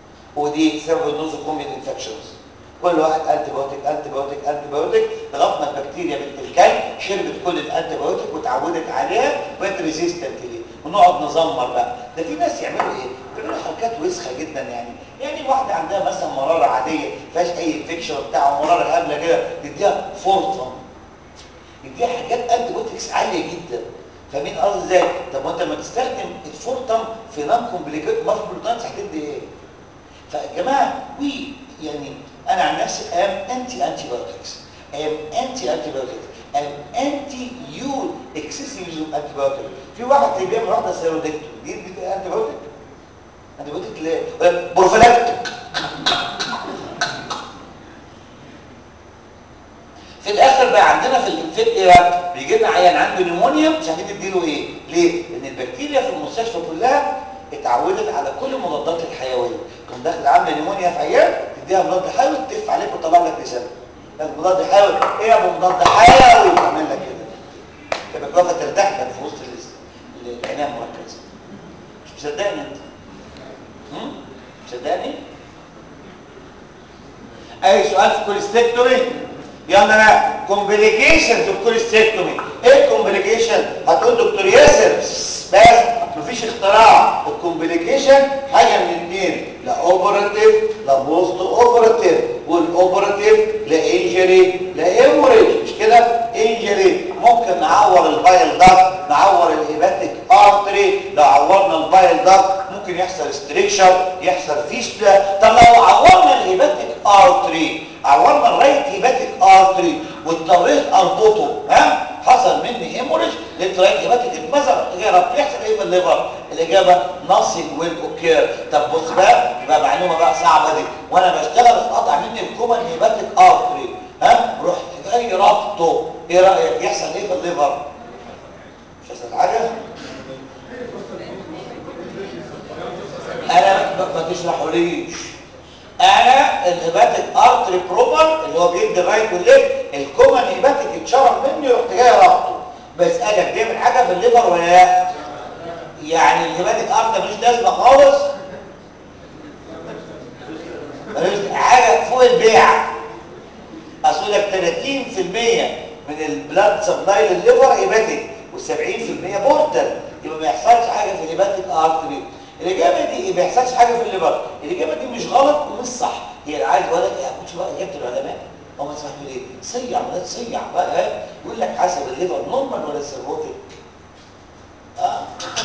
ودي سبب النوز كومبين انفكشنز كل واحد انتي بايوتيك انتي بايوتيك انتي بايوتيك لغايه ما البكتيريا بنت الكلب شربت كل الانتي بايوتيك وتعودت عليها وبقت ريزيستنت ليه ونقعد نزمر بقى ده في ناس يعملوا ايه بيعملوا حركات وسخه جدا يعني يعني واحده عندها مثلا مراره عاديه فيهاش اي انفكشن بتاع مراره هبله كده تديها فورتم يديها حاجات انتي بايوتكس عاليه جدا فاهمين قصدي ازاي طب وانت لما تستخدم الفورتم في نون كومبليكيت مالتيبل تايمز هتدي ايه فيا جماعه وي يعني انا عن نفسي ام انتي انتي بايوتكس am anti antibiotic am anti use excessive use of antibiotic في واحد اللي بيعمل واحده سيرودكتوم دي بتبقى antibiotic antibiotic ليه بروفيلاكتيك في الاخر بقى عندنا في الانفكت ايه بقى بيجي لنا عيان عنده نيمونيا مش عارفين نديله ايه ليه لان البكتيريا في المستشفى كلها اتعودت على كل المضادات الحيويه كنت داخل عامله نيمونيا في عيان تديها مضاد حيوي تلف عليك وتطلع لك لسان مضاد حيوي ايه يا ابو مضاد حيوي تعمل لك كده تبقى واقفه ترتاح لك في وسط ال- العنايه المركزه مش مصدقني انت هم؟ مصدقني اي سؤال في كوليستكتومي يلا بقى كومبليكيشنز اوف كوليستكتومي ايه الكومبليكيشن هتقول دكتور ياسر بس مفيش اختراع الكومبليكيشن حاجه من الاثنين لا اوبراتيف لا بوست اوبراتيف والاوبراتيف لا انجري لا هيموريج مش كده انجري ممكن نعور البايل داكت نعور الهيباتيك ارتري لو عورنا البايل داكت ممكن يحصل ستريكشر يحصل فيستلا طب لو عورنا الهيباتيك ارتري عورنا الرايت هيباتيك ارتري واضطريت اربطه ها حصل مني هيموريج لقيت رايت هيباتيك اتمزق يا رب يحصل ايه في الليفر الاجابه nothing will occur طب بص بقى يبقى معلومه بقى صعبه دي وانا بشتغل اتقطع مني الكومن هيباتيك ارتري ها رحت جاي رابطه ايه رايك يحصل ايه في الليفر مش هيحصل حاجه انا ما- ما تشرحوليش انا الهيباتيك ارتري بروبر اللي هو بيدي الرايت والليفت الكومن هيباتيك اتشرب مني رحت جاي رابطه بسالك بيعمل حاجه في الليفر ولا لا يعني الهيباتيك ارتري مش لازمه خالص ملوش حاجه فوق البيع اصل لك 30% من البلاد سبلاي للليفر هيباتيك و70% بورتال يبقى ما يحصلش حاجه في الهيباتيك ارتري الاجابه دي ما يحصلش حاجه في الليفر الاجابه دي مش غلط ومش صح هي اللي عايز اقول لك يا كنت بقى اجابه العلماء هم اسمها ايه صيع ولا تصيع بقى ها يقول لك حسب الليفر نورمال ولا سيروتيك اه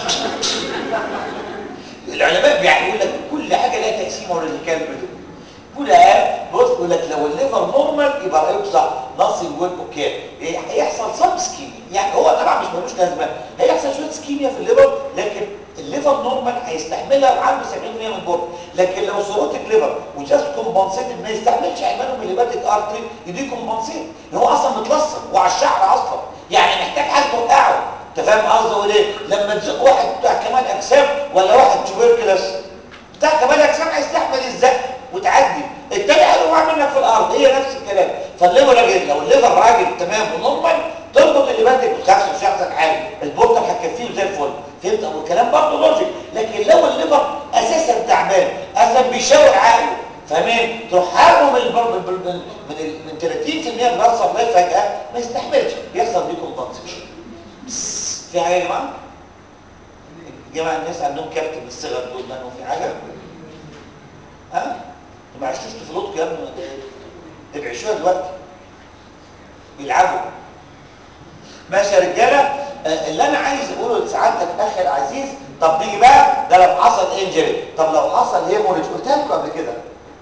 العلماء بيقول لك كل حاجه لها تقسيمه ولا الكلب ده كل قال بص يقول لك لو الليفر نورمال يبقى رايك صح ناصل ويل اوكي إيه، هيحصل سب سكيميا يعني هو طبعا مش ملوش لازمه هيحصل شويه سكيميا في الليفر لكن الليفر نورمال هيستحملها وعنده 70% من البورد لكن لو سيروتيك ليفر وجاست كومبنسيت ما يستحملش عماله من الهيباتيك ارتري يدي كومبنسيت هو اصلا متلصم وعلى الشعر اصلا يعني محتاج حاجه توقعه انت فاهم قصدي اقول ايه لما تزق واحد بتاع كمال اجسام ولا واحد تبركلس بتاع كمال اجسام هيستحمل الزق وتعدي التاني هيقع منك في الارض هي نفس الكلام فالليفر راجل لو الليفر راجل تمام ونورمال تربط الليباتيك وتخافش مش هيحصل حاجه البورتال هتكفيه زي الفل فهمت ابو الكلام برضه لوجيك لكن لو الليفر اساسا تعبان اساسا بيشاور عقله فاهمين تروح حارمه من البر... من من من, ال- من 30% من راس سبلاي فجاه ما يستحملش يحصل دي كومبنسيشن في حاجه يا جماعه يا جماعه الناس عندهم كابتن بالصغر دول منهم في حاجه ها انتوا ما عشتوش طفولتكم يا ابني ولا ايه تبعشوها دلوقتي بيلعبوا ماشي يا رجاله آه، اللي انا عايز اقوله لسعادتك اخي العزيز طب نيجي بقى ده لو حصل انجري طب لو حصل هيموريج قلتها لكم قبل كده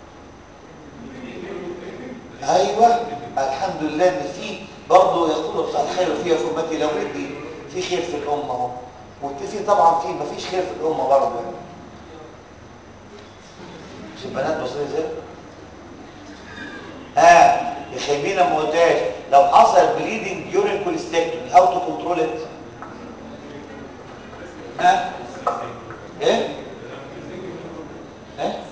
ايوه الحمد لله ان في برضه يقول الخير فيها في امتي لو الدين في خير في الامه اهو وفي طبعا في مفيش خير في الامه برضه يعني مش البنات بصريه ازاي ها يا خايبين ما قلتهاش لو حصل بليدنج ديورين كوليستكتومي هاو تو كنترول ات ها ايه ايه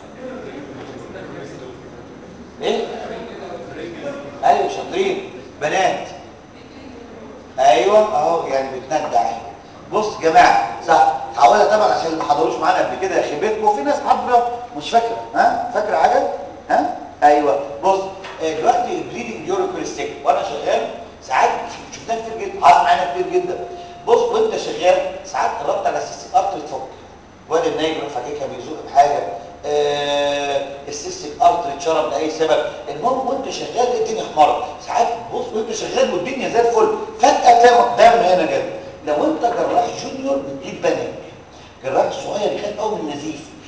ايه ايوه شاطرين بنات ايوه اهو يعني بتندع بص يا جماعه صح هقولها طبعا عشان اللي ما حضروش معانا قبل كده يا خيبتكم في ناس حاضره مش فاكره ها فاكره حاجه ها ايوه بص آه، دلوقتي البليدنج يوريكوليستيك وانا شغال ساعات شفناها كتير جدا حصل معانا كتير جدا بص وانت شغال ساعات الربط على السيستم ارتر تفك واد النايب يروح فاككها بيزق بحاجه آه السيستم ارتر اتشرب لاي سبب المهم وانت شغال الدنيا حمار ساعات بص وانت شغال والدنيا زي الفل فجاه تلاقي دم هنا جد لو انت جراح جونيور بتجيب بنك جراح صغير يخاف قوي من النزيف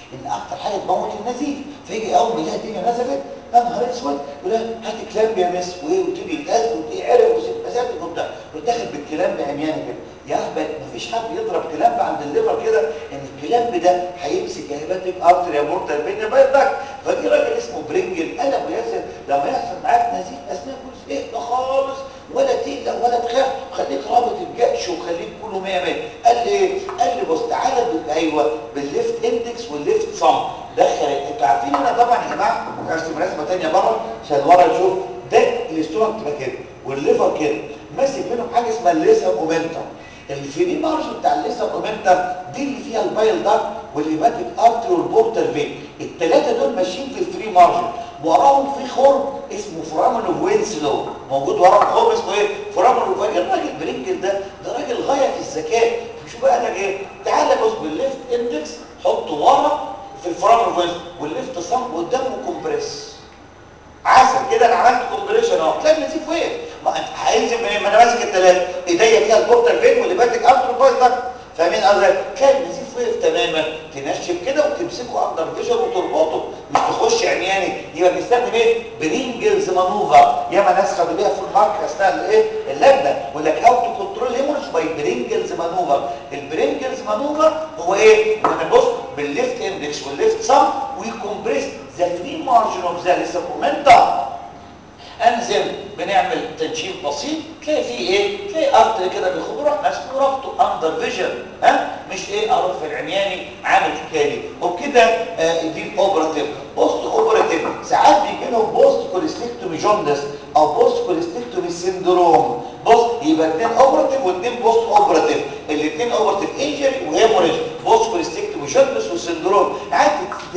ان اكتر حاجه تموت النزيف فيجي اول ما يلاقي الدنيا نزفت يا نهار اسود يقول لها هات كلام يا مس وايه وتبي يتهز وتعرق وست مسافه وبتاع وداخل بالكلام بعمياني كده يا اهبل مفيش حد يضرب كلام عند الليفر كده ان الكلام ده هيمسك يا هيباتيك ارتري يا بورتال بين بيضك فجي راجل اسمه برينجل قال ابو ياسر لما يحصل معاك نزيف اثناء كل اهدى خالص ولا تقلق ولا تخاف خليك رابط الجأش وخليك كله 100 100 قال لي ايه؟ قال لي بص تعالى بال- ايوه بالليفت اندكس والليفت صم دخل انتوا عارفين انا طبعا يا جماعه ارسم رسمه ثانيه بره عشان ورا نشوف ده الاستومك تبقى كده والليفر كده ماسك منهم حاجه اسمها الليسر اومنتم الفري مارج بتاع الليسر اومنتم دي اللي فيها البايل داكت والهيباتيك ارتري والبورتال فين الثلاثه دول ماشيين في الفري مارجن وراهم في خرم اسمه فرامن اوف وينسلو موجود وراهم خرم اسمه ايه فرامن اوف الراجل برينجل ده ده راجل غايه في الذكاء شوف بقى لك ايه تعالى بص بالليفت اندكس حطه ورا في الفرامن اوف وينسلو والليفت صم قدامه كومبريس عسل كده انا عملت كومبريشن اهو تلاقي النزيف وقف ما انت هينزل منين ما انا ماسك الثلاثه ايديا فيها البورتال فين واللي باتك ارتروبايز ده فاهمين قصدي تلاقي النزيف وقف تماما تنشف كده وتمسكه اندر فيجن وتربطه مش تخش عمياني يبقى بيستخدم ايه برينجلز مانوفر ياما ناس خدوا بيها في المارك اثناء الايه اللجنه يقول لك هاو تو كنترول هيمورج باي برينجلز مانوفر البرينجلز مانوفر هو ايه ان انا بص بالليفت اندكس والليفت سم ويكمبريس ذا فري مارجن اوف ذا ليسر مومنتم انزل بنعمل تنشيف بسيط تلاقي فيه ايه تلاقي ارض كده بياخد روح ماسكه وربطه اندر فيجن ها مش ايه اروح في العمياني عامل الحكايه دي وبكده آه دي الاوبراتيف بوست اوبراتيف ساعات بيجي لهم بوست كوليستيكتومي جوندس او بوست كوليستيكتومي سيندروم بص يبقى اثنين اوبراتيف واثنين بوست اوبراتيف الاثنين اوبراتيف انجري وهيموريج بوست كوليستيكتومي جوندس وسيندروم عادي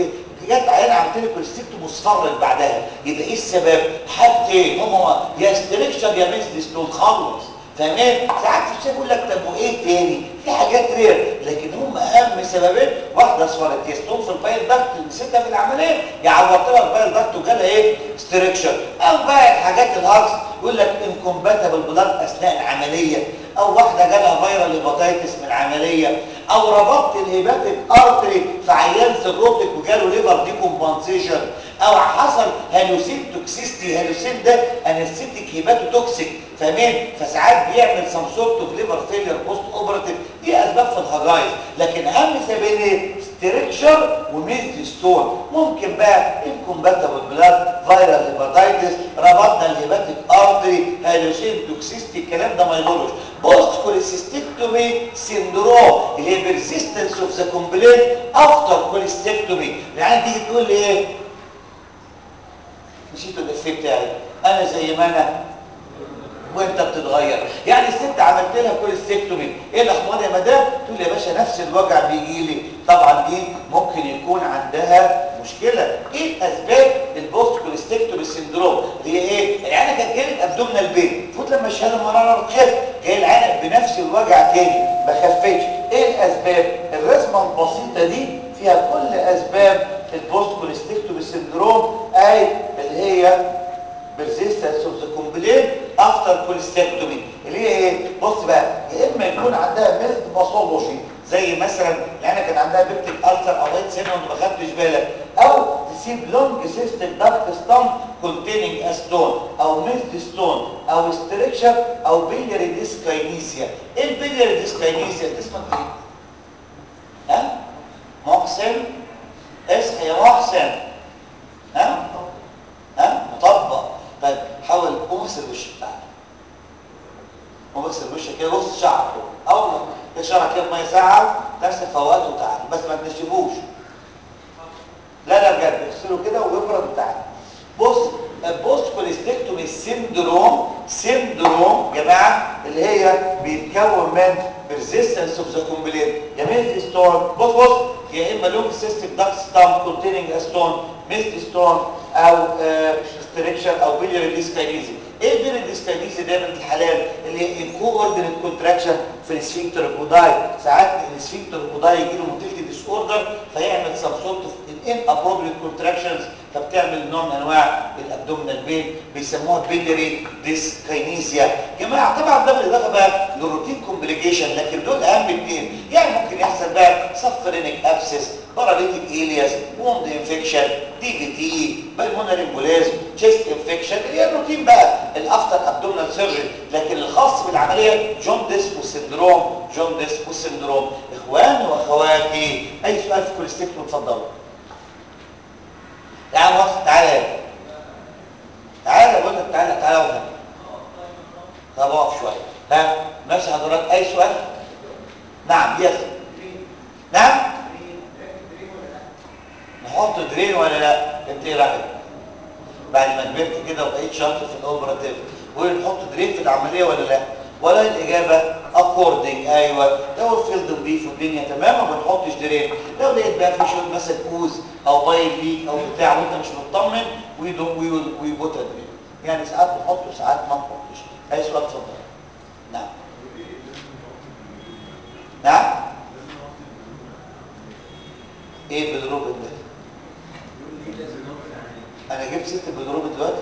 جت عيان عملت لي كوليستيكتوم مصفرت بعدها يبقى ايه السبب حاجتين هما يا ستريكشر يا ميزدستون خلص فاهمين ساعات في الشيخ يقول لك طب وايه تاني في حاجات رير لكن هم اهم سببين واحده اصفرت يا ستون في البايل داكت اللي نسيتها في العمليه يا عوضت لها البايل داكت وجالها ايه ستريكشر او بقى الحاجات الهاكس يقول لك انكومباتبل بلاد اثناء العمليه او واحده جالها فيرال هيباتيتس من العمليه او ربطت الهيباتيك ارتري في عيان سيروتيك وجاله ليفر ديكومبنسيشن او حصل هالوسين توكسيستي هالوسين ده انستيك هيباتوتوكسيك فاهمين فساعات بيعمل سم سورت اوف ليفر فيلير بوست اوبراتيف دي اسباب في الهجايز لكن اهم سببين ايه ستريكشر وميزد ستون ممكن بقى انكومباتبل بلاد فيرال هيباتيتس ربطنا الهيباتيك ارتري هالوسين توكسيستي الكلام ده ما يضرش بوست كوليسيستكتومي سيندروم اللي هي بيرسيستنس اوف ذا كومبليت افتر كوليستكتومي يعني تيجي تقول لي ايه نسيت الافيه بتاعي انا زي ما انا وانت بتتغير يعني الست عملت لها كوليستكتومي ايه الاخبار يا مدام تقول يا باشا نفس الوجع بيجي لي طبعا دي ممكن يكون عندها مشكله ايه اسباب البوست كوليستكتومي سيندروم اللي هي ايه العينه كانت جايه ابدومينال بين المفروض لما الشهاده مراره تخف جاي العينه بنفس الوجع تاني ما خفتش ايه الاسباب الرسمه البسيطه دي فيها كل اسباب البوست كوليستكتومي سيندروم اي اللي هي persistence of the complaint after cholecystectomy اللي هي ايه بص بقى يا اما يكون عندها ميزد باثولوجي زي مثلا العينه كان عندها بيبتيك ألسر او هيد سنه وانت ما خدتش بالك او تسيب لونج سيستم داكت ستام كونتيننج استون او ميزد ستون او ستريكشر او بيلياري ديسكاينيسيا ايه البيلياري ديسكاينيسيا اسمك ايه ها محسن اصحى يا محسن ها ها مطبق طيب حاول قوم اغسل وشك تعالى قوم اغسل وشك كده بص شعرك كده اول ما تشعرك كده بميه ساعه تغسل فوقته وتعالى بس ما تنشفوش لا لا بجد اغسله كده ويبرد وتعالى بص البوست كوليستكتومي سيندروم سيندروم جماعه اللي هي بيتكون من persistence of the complaint يا ميز ستون بص بص يا اما لونج سيستم داكت ستام كونتيننج ستون ميز ستون او ستريكشر او بيلياري ديسكاينيزي ايه بيلياري ديسكاينيزي ده من الحلال اللي هي الكوردينيت كونتراكشن في السفنكتر الكوداي ساعات السفنكتر الكوداي يجي له موتيلتي ديس اوردر فيعمل سب سورت اوف ان ابروبريت كونتراكشنز فبتعمل نوع من انواع الابدومينال بين بيسموها بيلياري ديسكاينيزيا جماعه طبعا ده بالاضافه بقى للروتين كومبليكيشن لكن دول اهم اثنين يعني ممكن يحصل بقى سفرينيك ابسس باراليتيك الياس ووند انفكشن دي في تي بالمونري امبوليزم تشيست انفكشن هي الروتين بقى الافتر ابدومينال سيرجري لكن الخاص بالعمليه جوندس والسندروم جوندس والسندروم اخواني واخواتي اي سؤال في كل ستيك اتفضلوا يا عم وقت تعالى تعالى بقول لك تعالى تعالى وهنا طب اقف شويه ها ماشي حضرتك اي سؤال نعم يس نعم نحط درين ولا لا انت ايه رايك بعد ما كبرت كده وبقيت شاطر في الاوبراتيف ونحط درين في العمليه ولا لا ولا الاجابه اكوردنج ايوه لو الفيلد نضيف والدنيا تمام ما بنحطش درين لو لقيت بقى في شويه مثلا كوز او بايل ليك او بتاع وانت مش مطمن وي بوت درين يعني ساعات بنحط وساعات ما بنحطش اي سؤال اتفضل نعم نعم ايه بالروبن ده انا جبت ست بالروبن دلوقتي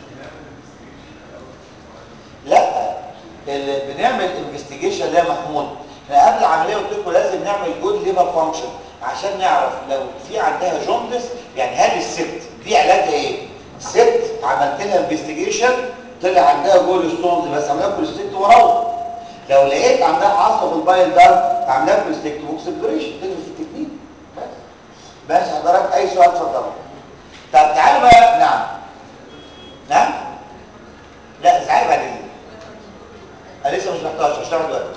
لا اللي بنعمل انفستيجيشن ده محمود احنا قبل العمليه قلت لكم لازم نعمل جود ليفر فانكشن عشان نعرف لو في عندها جوندس يعني هل الست دي علاجها ايه ست عملت لها انفستيجيشن طلع عندها جول ستونز بس عملها كوليستيكت وروح لو لقيت عندها عصب في البايل دار عملها كوليستيكت واكسبلوريشن تدرس في التكنيك بس بس حضرتك اي سؤال اتفضل طب تعالوا بقى نعم نعم لا ازعاج بعد اذنك انا لسه مش محتاج اشتغل دلوقتي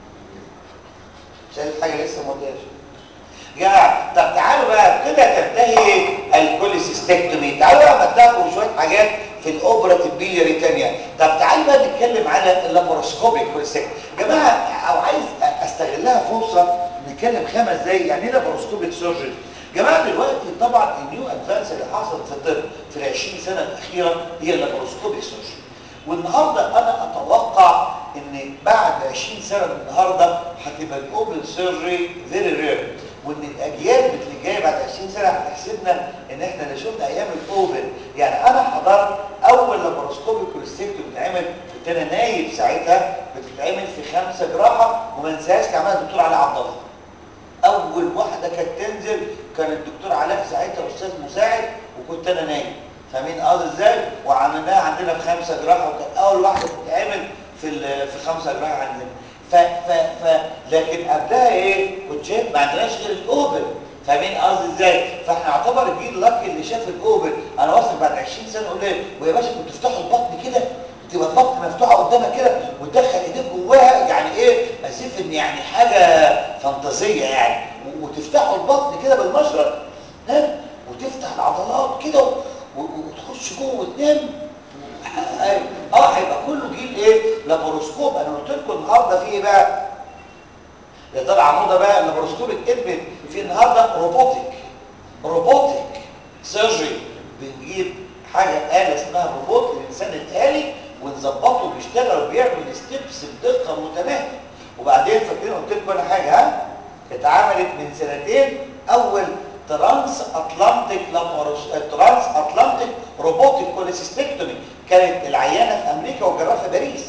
شايف حاجه لسه ما قلتهاش يا جماعه طب تعالوا بقى كده تنتهي الكوليسيستكتومي تعالوا بقى نتاخد شويه حاجات في الاوبراتيف بيلياري تانية طب تعالوا بقى نتكلم على اللاباروسكوبيك كوليسيستكتومي جماعه او عايز استغلها فرصه نتكلم خمس دقايق يعني ايه لاباروسكوبيك سيرجري جماعه دلوقتي طبعا النيو ادفانس اللي حصلت في الطب في ال 20 سنه الاخيره هي اللاباروسكوبيك سيرجري والنهارده انا اتوقع ان بعد 20 سنه من النهارده هتبقى الاوبن سيرجري فيري رير وان الاجيال اللي جايه بعد 20 سنه هتحسبنا ان احنا اللي شفنا ايام الاوبن يعني انا حضرت اول لاباروسكوبي كوليستيكتو بتتعمل كنت انا نايب ساعتها بتتعمل في خمسه جراحه وما انساهاش كان عملها الدكتور علي عبد الله اول واحده كانت تنزل كان الدكتور علاء ساعتها استاذ مساعد وكنت انا نايم فاهمين قصدي ازاي وعملناها عندنا في خمسه جراحه وكانت اول واحده تتعمل في في خمسه جراحه عندنا ف ف ف لكن قبلها ايه كنت شايف ما عندناش غير الاوبن فاهمين قصدي ازاي فاحنا نعتبر الجيل لاكي اللي شاف الاوبن انا واثق بعد 20 سنه اقول ايه ويا باشا كنت تفتحوا البطن كده تبقى البطن مفتوحه قدامك كده وتدخل ايديك جواها يعني ايه اسف ان يعني حاجه فانتازيه يعني وتفتحوا البطن كده بالمشرط ها وتفتح العضلات كده وتخش جوه وتنام اه هيبقى كله جيل ايه لاباروسكوب انا قلت لكم النهارده في ايه بقى يا ترى عموده بقى اللاباروسكوب اتقبل في النهارده روبوتك روبوتك سيرجري بنجيب حاجه آلة اسمها روبوت الانسان الآلي ونظبطه بيشتغل وبيعمل ستيبس بدقه متناهيه وبعدين فاكرين قلت لكم انا حاجه ها اتعملت من سنتين اول ترانس اتلانتيك لاباروس ترانس اتلانتيك روبوتيك كوليسيستكتومي كانت العيانه في امريكا وجراها في باريس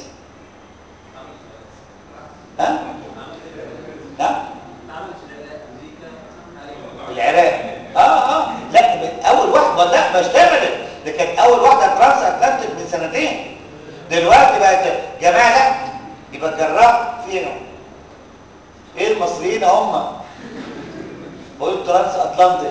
ها ها العراق اه اه لا اول واحده لا ما اشتغلت دي كانت اول واحده ترانس اتلانتيك من سنتين دلوقتي بقت جماعه لا يبقى الجراح فينهم ايه المصريين هم بقول ترانس اتلانتيك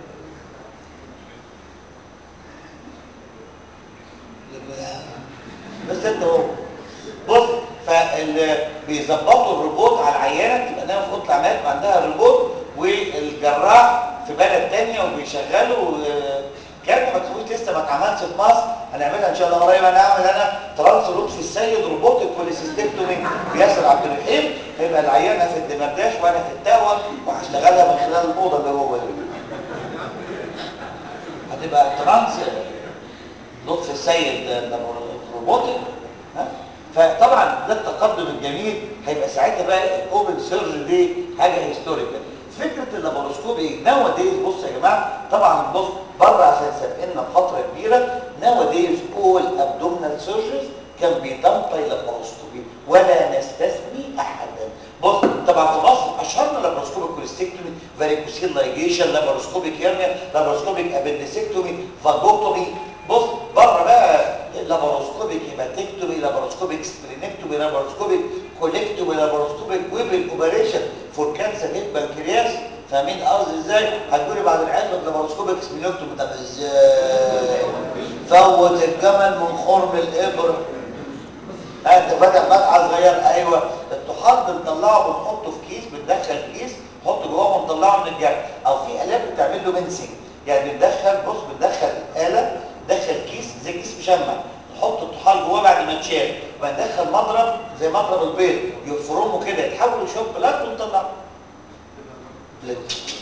بس انت هو بص فاللي بيظبطوا الروبوت على العيانه بتبقى نايمه في اوضه العمليات وعندها الروبوت والجراح في بلد ثانيه وبيشغلوا كان ما تقولش لسه ما اتعملش في مصر هنعملها ان شاء الله قريب انا هعمل انا ترانس لطفي السيد روبوت الكوليسيستكتومي بياسر عبد الرحيم هيبقى العيانه في الدمرداش وانا في التاور وهشتغلها من خلال الاوضه اللي جوه دي هتبقى ترانس لطفي السيد روبوتك ها فطبعا ده التقدم الجميل هيبقى ساعتها بقى الاوبن سيرجري دي حاجه هيستوريكال فكره اللاباروسكوب ايه ناو دايز بص يا جماعه طبعا بص بره عشان سابقنا بفتره كبيره ناو دايز اول ابدومينال سيرجريز كان بيدان باي لاباروسكوبي ولا نستثني احد فاريكوسيل لايجيشن لاباروسكوبيك هيرنيا لاباروسكوبيك ابندسكتومي فاجوتومي بص بره بقى لاباروسكوبيك هيباتكتومي لاباروسكوبيك سبلينكتومي لاباروسكوبيك كوليكتومي لاباروسكوبيك ويبل اوبريشن فور كانسر هيد بنكرياس فاهمين قصدي ازاي هتقولي بعد العلم لاباروسكوبيك سبلينكتومي طب ازاي فوت الجمل من خرم الابره انت فاتح فتحه صغيره ايوه الطحال بنطلعه بنحطه في كيس بندخل كيس نحطه جواه ونطلعه من الجرح او في الات بتعمل له منسنج يعني بندخل بص بندخل اله ندخل كيس زي كيس مشمع نحط الطحال جواه بعد ما اتشال وندخل مضرب زي مضرب البيض يفرمه كده يتحول لشوب بلاد ونطلعه بلاد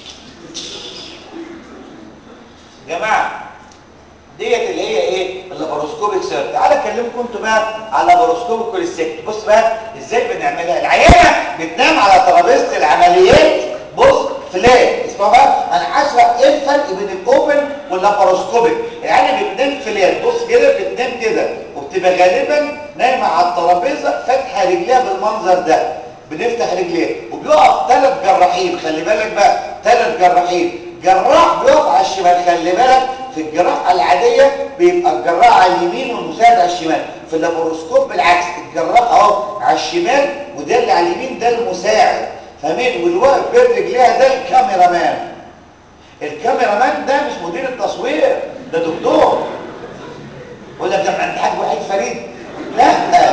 جماعه ديت اللي هي ايه اللاباروسكوبيك سيرت تعالى اكلمكم انتوا بقى على اللاباروسكوبيك كوليستيك بص بقى ازاي بنعملها العيانه بتنام على ترابيزه العمليات بص فلات اسمعوا بقى انا هشرح ايه الفرق بين الاوبن واللاباروسكوبيك العيانه بتنام فلات بص كده بتنام كده وبتبقى غالبا نايمه على الترابيزه فاتحه رجليها بالمنظر ده بنفتح رجليها وبيقف ثلاث جراحين خلي بالك بقى ثلاث جراحين جراح بيقف على الشمال خلي بالك في الجراحه العاديه بيبقى الجراح على اليمين والمساعد على الشمال في اللاباروسكوب بالعكس الجراح اهو على الشمال وده اللي على اليمين ده المساعد فاهمين والواقف بين رجليها ده الكاميرا مان الكاميرا مان ده مش مدير التصوير ده دكتور يقول لك ده عند حاج وحيد فريد لا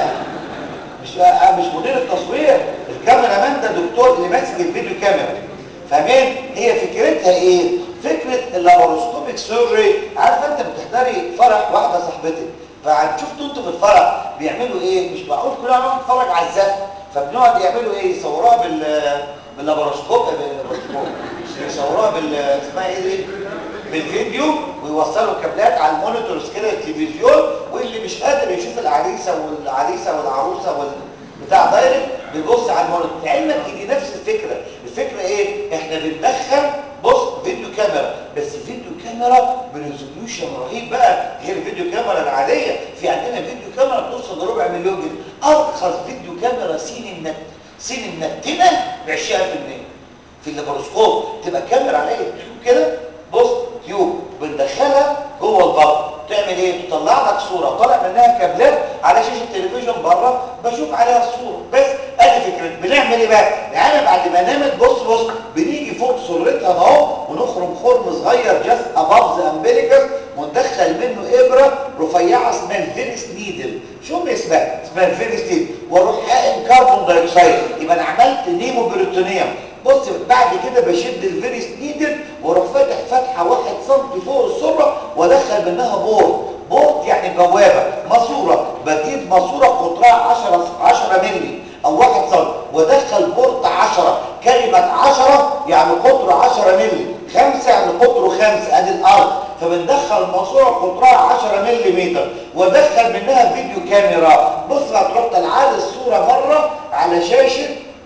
مش مش مدير التصوير الكاميرا مان ده دكتور اللي ماسك الفيديو كاميرا فاهمين هي فكرتها ايه فكره اللاباروسكوبيك سيرجري عارفه انت بتحضري فرح واحده صاحبتك فشفتوا انتوا في الفرح بيعملوا ايه مش معقول كلنا نقعد نتفرج على الزفه فبنقعد يعملوا ايه يصوروها بال باللاباروسكوب باللاباروسكوب يصوروها بال اسمها ايه دي بالفيديو ويوصلوا كابلات على المونيتورز كده التلفزيون واللي مش قادر يشوف العريسه والعريسه والعروسه وال بتاع دايركت بيبص على المونيتور علمك دي نفس الفكره الفكره ايه احنا بندخل بص فيديو كاميرا بس فيديو كاميرا بريزوليوشن رهيب بقى غير الفيديو كاميرا العاديه في عندنا فيديو كاميرا بتوصل لربع مليون جنيه ارخص فيديو كاميرا سين النت سين النتنه ب 20000 جنيه في اللاباروسكوب تبقى كاميرا عليها تيوب كده بص تيوب بندخلها جوه البطن تعمل ايه تطلع لك صوره طالع منها كابلات على شاشه التلفزيون بره بشوف عليها الصوره بس ادي فكره بنعمل ايه بقى يعني بعد ما نامت بص بص بنيجي فوق سرتها اهو ونخرم خرم صغير جاست اباف ذا امبليكس وندخل منه ابره رفيعه اسمها الفيرس نيدل شو اسمها اسمها الفيرس نيدل واروح حاقن كربون دايوكسيد يبقى انا عملت نيمو بريتونيوم بص بعد كده بشد الفيرس نيدل واروح فاتح فتحه واحد سم فوق السره وادخل منها بورد بورد يعني بوابه ماسوره بجيب ماسوره قطرها 10 10 مللي او 1 سم وادخل بورد 10 كلمه 10 يعني قطره 10 مللي 5 يعني قطره 5 ادي الارض فبندخل ماسوره قطرها 10 ملم وادخل منها فيديو كاميرا بص هتروح طالعه الصوره مره على شاشه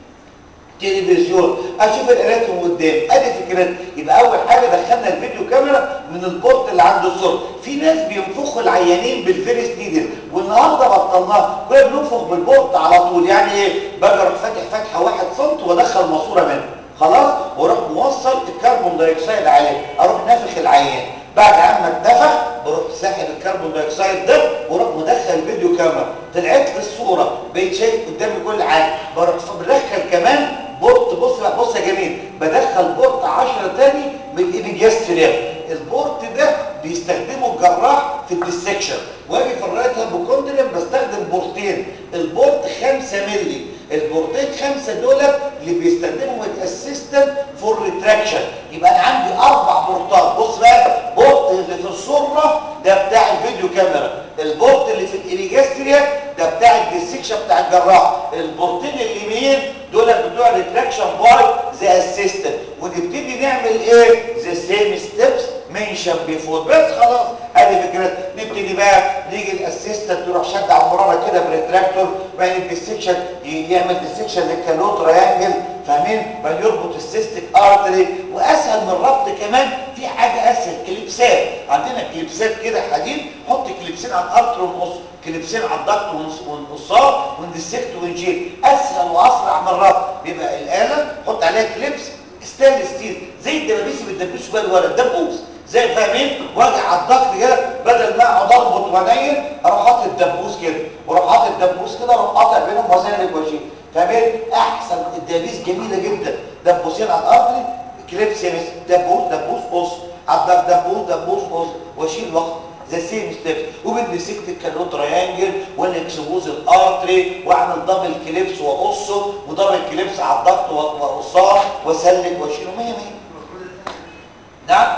تلفزيون اشوف القراءات من قدام ادي فكرتها يبقى اول حاجه دخلنا الفيديو كاميرا من البورت اللي عنده الصوره في ناس بينفخوا العيانين بالفيرس نيدل والنهارده بطلناها كنا بننفخ بالبورت على طول يعني ايه باجي اروح فاتح فتحه واحد سم وادخل ماسوره منها خلاص واروح موصل الكربون دايوكسيد عليه اروح نافخ العيان بعد عما اتنفخ بروح ساحب الكربون دايوكسيد ده واروح مدخل فيديو كاميرا طلعت لي الصوره بقيت شايف قدامي كل حاجه بروح بدخل كمان بورت بص بقى بص يا جميل بدخل بورت 10 تاني من الايبيجاستريم البورت ده بيستخدمه الجراح في الديسكشن واجي في الرايت هاب كوندلم بستخدم بورتين البورت 5 مللي البورتين 5 دول اللي بيستخدمهم الاسيستنت فور ريتراكشن يبقى انا عندي اربع بورتات بص بقى بورت اللي في السره ده بتاع الفيديو كاميرا البورت اللي في الايبيجاستريا ده بتاع الديسكشن بتاع الجراح البورتين اليمين دول بتوع ريتراكشن باي ذا اسيستنت ونبتدي نعمل ايه ذا سيم ستيبس منشن بيفور بس خلاص ادي فكره نبتدي بقى نيجي الاسيستنت يروح شد على المراره كده بريتراكتور بعدين الديسكشن يعمل ديسكشن للكالو تريانجل فاهمين بعدين يربط السيستيك ارتري واسهل من الربط كمان في حاجه اسهل كليبسات عندنا كليبسات كده حديد حط كليبسين على الارتر ونقص كليبسين على الضغط ونقصها وندسكت ونشيل اسهل واسرع من الربط بيبقى الاله حط عليها كليبس ستانلس ستيل زي الدبابيس اللي بتدبسوا بيها الولد دبوس زي فاهمين واجي على الضغط كده بدل ما اقعد اربط وانيل اروح حاطط الدبوس كده واروح حاطط الدبوس كده اروح قاطع بينهم واسلك واشيل فاهمين احسن الدبابيس جميله جدا دبوسين على الارض كليبس دبوس دبوس قص على الضغط دبوس دبوس قص واشيل وقت ذا سيم ستيبس وبالديسكت الكالو تريانجل والاكسبوز الارتري واعمل دبل كليبس واقصه ودبل كليبس على الضغط واقصاه واسلك واشيله 100 100 نعم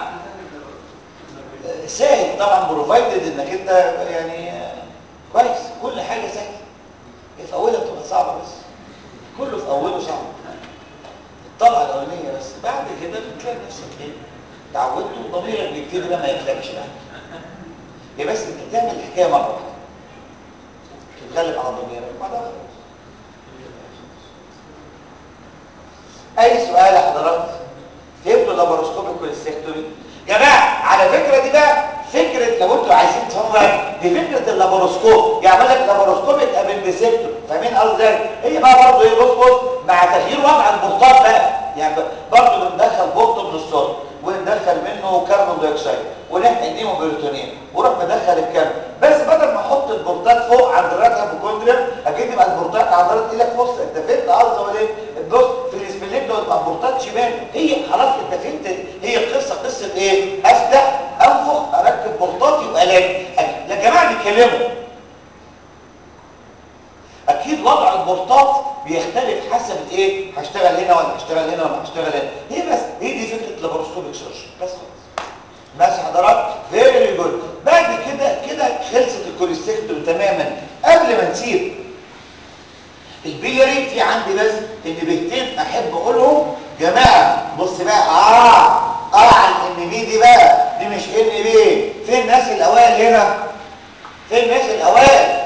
سهل طبعا بروفايدد انك انت يعني كويس كل حاجه سهله في اولها بتبقى صعبه بس كله في اوله صعب الطلعه الاولانيه بس بعد كده بتلاقي نفسك ايه تعودت وضميرك بيبتدي بقى ما يتلكش بقى هي بس انت تعمل الحكايه مره واحده تتغلب على ضميرك بعدها خلاص اي سؤال يا حضرات فهمتوا اللاباروسكوبيك والسيكتوري يا جماعه على فكره دي بقى فكره لو انتوا عايزين تفهموا دي فكره اللاباروسكوب يعمل لك لاباروسكوبيك ابندسكتور فاهمين قصدي هي بقى برضه ايه بص بص مع تغيير وضع البورتات بقى يعني برضه بندخل بورت من الصوت وندخل منه كربون دايوكسيد ونحقن نيمو بيروتونين وروح مدخل الكرب بس بدل ما احط البورتات فوق عند الهيبوكوندريا اكيد يبقى البورتات عضلات ايدك في وسط انت فهمت قصدي ولا ايه بص في الاسبليت ده يبقى بورتات شمال هي خلاص انت فهمت هي قصه قصه ايه افتح انفخ اركب بورتات يبقى لاج يا جماعه بيتكلموا اكيد وضع البورتات بيختلف حسب ايه هشتغل هنا ولا هشتغل هنا ولا هشتغل هنا هي بس هي دي فكره لاباروسكوبيك سيرش بس خلاص ماشي حضرات فيري جود بعد كده كده خلصت الكوليستيكتوم تماما قبل ما نسيب البيلري في عندي بس ان بيتين احب اقولهم جماعه بص بقى اه اه على الان بي دي بقى دي مش ان بي فين الناس الاوائل هنا فين الناس الاوائل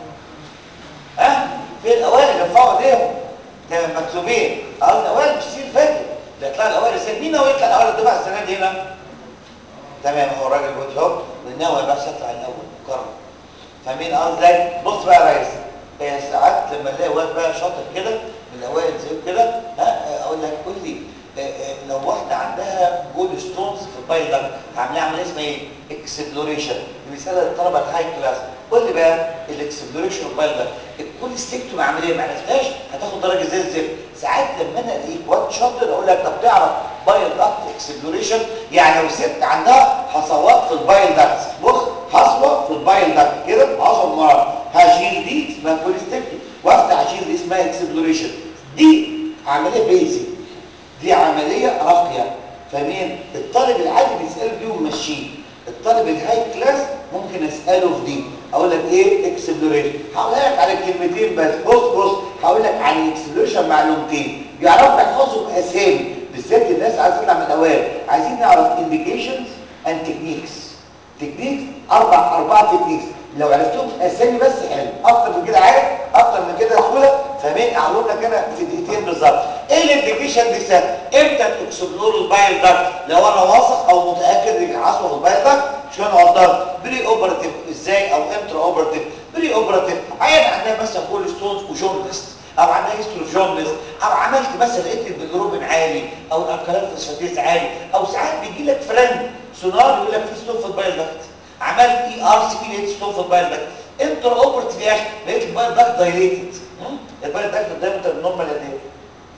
ها فين الاوائل اللي رفعوا ايديهم ده مكتوبين اه الاوائل مش سيل فاكر ده يطلع الاوائل السنه مين هو يطلع الاوائل الدفعه السنه دي هنا تمام هو الراجل وجه اهو والنوى بس يطلع الاول مكرم فاهمين قصدي بص بقى يا ريس إيه ساعات لما الاقي واد بقى شاطر كده من الاوائل زي كده ها اقول لك قول لي لو واحده عندها جول ستونز في البايل ده عاملاه عمليه اسمها ايه اكسبلوريشن بيسالها الطلبه الهاي كلاس قول لي بقى الاكسبلوريشن البايل ده كل ستيكتوم عمليه ما عرفتهاش هتاخد درجه زي الزفت ساعات لما انا الاقيك واد شاطر اقول لك طب تعرف بايل داكت اكسبلوريشن يعني لو ست عندها حصوات في البايل داكت بص حصوه في البايل داكت كده حصوه مرض هشيل دي اسمها كوليستيكتوم وافتح اشيل دي اسمها اكسبلوريشن دي عمليه بيزك دي عمليه راقيه فاهمين الطالب العادي بيسال دي ومشيه الطالب الهاي كلاس ممكن اساله في دي اقول لك ايه اكسبلوريشن هقول لك على كلمتين بس بص بص هقول لك عن الاكسبلوريشن معلومتين بيعرفوا يحفظوا اسامي بالذات الناس عايزه تطلع من الاوائل عايزين نعرف انديكيشنز اند تكنيكس تكنيكس اربع اربع تكنيكس لو عرفتهم اسامي بس حلو اكتر من كده عارف اكتر من كده سهوله فاهمين اقول لك انا في دقيقتين بالظبط ايه الانديكيشن دي سهل امتى تكسبلور البايل داكت لو انا واثق او متاكد ان عصبه في البايل داكت مش انا غلطان بري اوبراتيف ازاي او انترا اوبراتيف بري اوبراتيف عيان عندها مثلا كول ستونز وجوندست او عندها هيستوري جوندس او عملت مثلا لقيت البيلروبين عالي او الالكالين فوسفاتيز عالي او ساعات بيجي لك فرند سونار يقول لك في ستون في البايل داكت عملت اي ار سي بي لقيت ستون في البايل داكت انترا اوبراتيف يا لقيت البايل داكت دايليتد البايل داكت الدايمتر النورمال قد ايه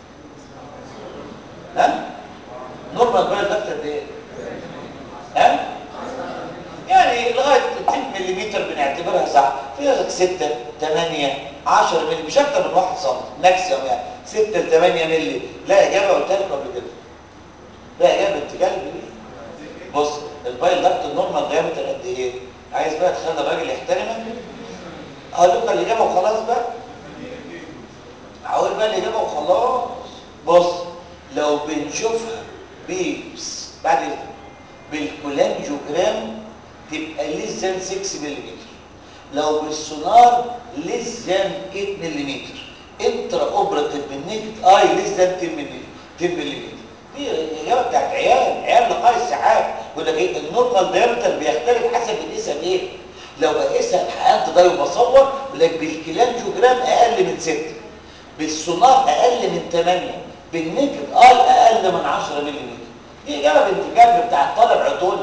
ها نورمال بايل داكت قد ايه ها يعني لغايه 2 ملم بنعتبرها صح في لك 6 8 10 مللي مش اكتر من 1 سم ماكسيمم يعني 6 ل 8 مللي لا اجابه قلت لكم قبل كده لا اجابه انت قلبي بص البايل داكت النورمال دايمتر قد ايه عايز بقى تخلي الراجل يحترمك اقول لكم الاجابه وخلاص بقى هقول بقى الاجابه وخلاص بص لو بنشوفها بيبس بعد بالكولانجيوجرام تبقى ليس ذان 6 ملم لو بالسونار ليس ذان 8 ملم انترا اوبراتيف بالنيكد اي ليس ذان 10 ملم 10 ملم دي الاجابه بتاعت عيال عيال لقاء الساعات يقول لك ايه النورمال دايمتر بيختلف حسب بنقيسها بايه لو بقيسها حققت ده وبصور يقول لك بالكلانجيوجرام اقل من 6 بالسونار اقل من 8 بالنيكد اي اقل من 10 ملم دي اجابه بنت كلب بتاع طالب عتول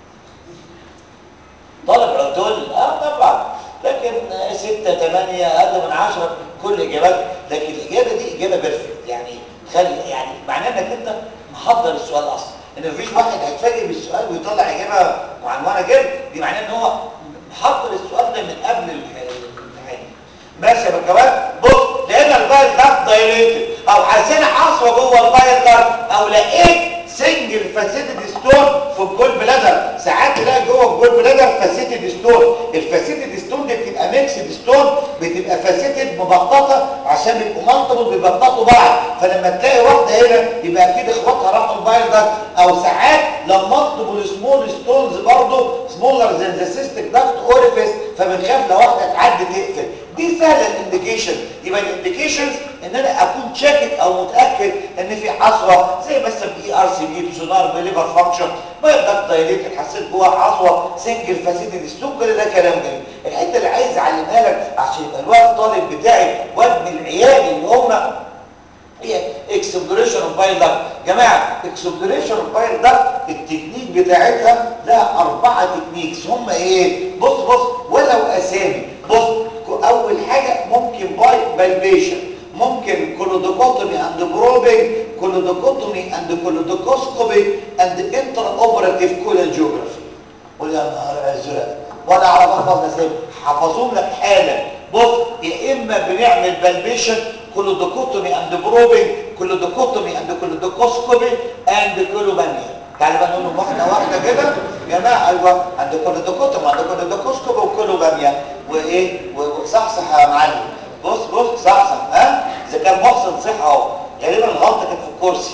طالب عتول اه طبعا لكن 6 8 اقل من 10 كل اجابات لكن الاجابه دي اجابه بيرفكت يعني خلي يعني معناه انك انت محضر السؤال اصلا ان مفيش واحد هيتفاجئ بالسؤال ويطلع اجابه معنونه كده دي معناه ان هو محضر السؤال ده من قبل الامتحان ماشي يا بكوات بص لقينا البايل داكت دايليتد او حسينا حصوه جوه البايل داكت او لقيت سنجل فاسيتد ستون في الجول بلادر ساعات تلاقي جوه الجول بلادر فاسيتد ستون الفاسيتد ستون دي بتبقى ميكسد ستون بتبقى فاسيتد مبططه عشان بيبقوا مالتيبل بيبططوا بعض فلما تلاقي واحده هنا يبقى اكيد اخواتها راحوا البايل داكت او ساعات لو مالتيبل سمول ستونز برضه سمولر زي ذا سيستيك داكت اوريفيس فبنخاف لو واحده تعدي تقفل دي سهله الانديكيشن يبقى الانديكيشنز ان انا اكون شاكك او متاكد ان في حصوه زي مثلا اي ار سي بي بسونار بليفر فانكشن بايل داكت دايليتد حسيت جواها حصوه سنجل فاسيتد ستون كل ده كلام جميل الحته اللي عايز اعلمها لك عشان يبقى الواد الطالب بتاعي وابن العيال اللي هم هي اكسبلوريشن اوف بايل داكت جماعه اكسبلوريشن اوف بايل داكت التكنيك بتاعتها لها اربعه تكنيكس هم ايه بص بص ولو اسامي بص اول حاجه ممكن باي بالبيشن ممكن كولودوكوتومي اند بروبنج كولودوكوتومي اند كولودوكوسكوبي اند انتر اوبراتيف كولال جيوغرافي قول يا نهار ازرق ولا اعرف احفظ اسامي حفظهم لك حالا بص يا اما بنعمل بالبيشن كولودوكوتومي اند بروبنج كولودوكوتومي اند كولودوكوسكوبي اند كولومانيا تعالوا بقى نقول لهم واحده واحده كده يا جماعه ايوه عند كولودوكوتومي عند كولودوكوسكوبي وكولومانيا وايه وصحصح يا معلم بص بص صحصح ها اذا كان محسن صح اهو غالبا الغلطه كانت في الكرسي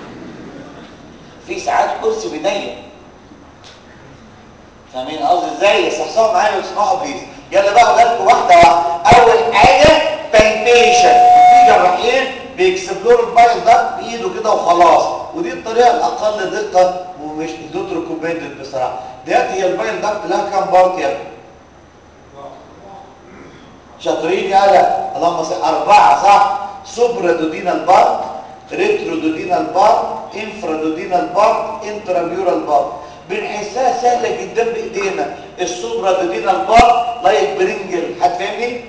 في ساعات كرسي بينيم فاهمين قصدي ازاي صحصحوا معايا واسمعوا بليز يلا بقى اقول واحده واحده اول حاجه بالبيشن في جراحين بيكسبلور البايل ده بايده كده وخلاص ودي الطريقه الاقل دقه ومش دوت ريكومندد بصراحه ديت هي البايل داكت لها كام بارت يا ابني شاطرين يالا اللهم صل اربعه صح سوبرا دودينال بارت ريترو دودينال بارت انفرا دودينال بارت انتراميورال بارت بنحسها سهله جدا بايدينا السوبرا دودينال بارت لايك برينجل هتفهمني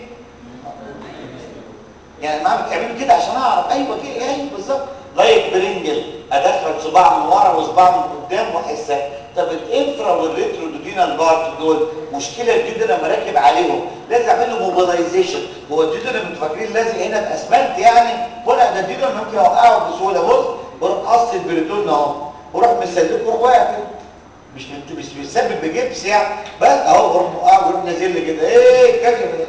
يعني ما بتعملوا كده عشان اعرف ايوه كده ايوه بالظبط لايك برينجل ادخل صباع من ورا وصباع من قدام واحسها طب الانفرا والريترو دودينال بارت دول مشكله جدا لما راكب عليهم لازم اعمل له موبيلايزيشن هو الديودر انتوا فاكرين لازق هنا باسمنت يعني ولا ده الديودر ممكن اوقعه بسهوله بص بروح قص البريتون اهو وروح مسلكه وروح واقع كده مش مش بيسبب بجبس يعني بس اهو بروح موقعه ويروح نازل لي كده ايه الكشف ده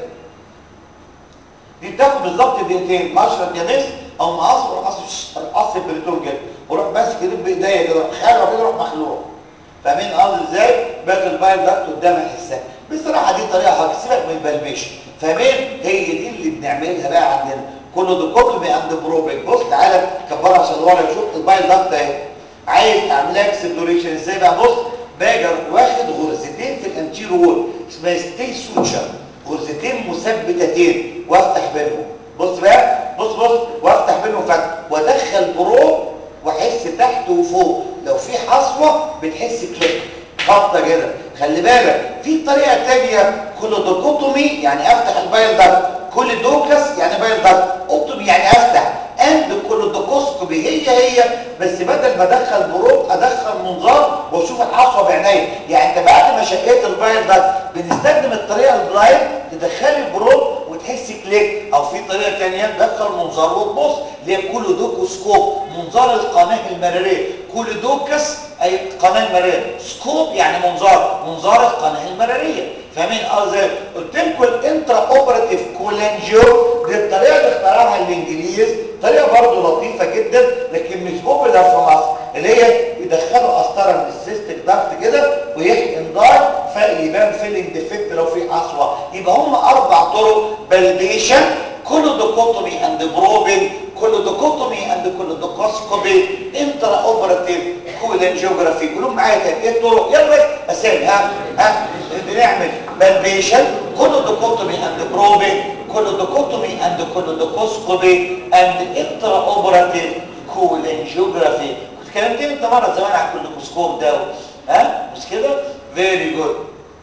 دي بتاخد بالظبط دقيقتين مشرط يمس او مقص وروح قص قص البريتون كده وروح ماسك ايده بايديا كده خلع كده وروح مخلوع فاهمين قصدي ازاي بقت البايل داكت قدام احسها بصراحه دي طريقه هتسيبك من البلبيشن فاهمين هي دي اللي بنعملها بقى عندنا كله ديكوتومي عند بروبك بص تعالى كبرها عشان ورا شفت البايل داكت اهي عايز اعملها اكسبلوريشن ازاي بقى بص باجي واخد غرزتين في الانتير وول اسمها ستي سوتشر غرزتين مثبتتين وافتح بينهم بص بقى بص بص وافتح بينهم فتح وادخل بروب واحس تحت وفوق لو في حصوه بتحس كليك خبطه كده خلي بالك في طريقه ثانيه كولودوكوتومي يعني افتح البايل داكت كل دوكس يعني بايل داكت اوتومي يعني افتح اند كولودوكوسكوبي هي هي بس بدل ما ادخل بروب ادخل منظار واشوف الحصوه بعينيا يعني انت بعد ما شقيت البايل داكت بنستخدم الطريقه البلايند تدخلي البروب وتحس كليك او في طريقه ثانيه تدخل منظار وتبص اللي هي كولودوكوسكوب منظار القناه المراريه كولودوكس اي قناه المراريه سكوب يعني منظار منظار القناه المراريه فاهمين قصدي قلت لكم الانترا اوبراتيف كولانجيو دي الطريقه اللي اخترعها الانجليز طريقه برضه لطيفه جدا لكن مش بوبولار في مصر اللي هي يدخلوا قسطره من السيستك داكت كده ويحقن دار فيبان فيلنج ديفكت لو في حصوه يبقى هم اربع طرق بلبيشن كولودوكوتومي اند بروبين كولودوكوتومي اند كولودوكوسكوبي انترا اوبراتيف كولانجيوجرافي قولوا معايا كده ايه الطرق يلا بس اسامي ها ها بنعمل بلبيشن كولودوكوتومي اند بروبين كولودوكوتومي اند كولودوكوسكوبي اند انترا اوبراتيف كولانجيوجرافي كنت كلمتني انت مره زمان على الكولونوسكوب ده ها مش كده فيري جود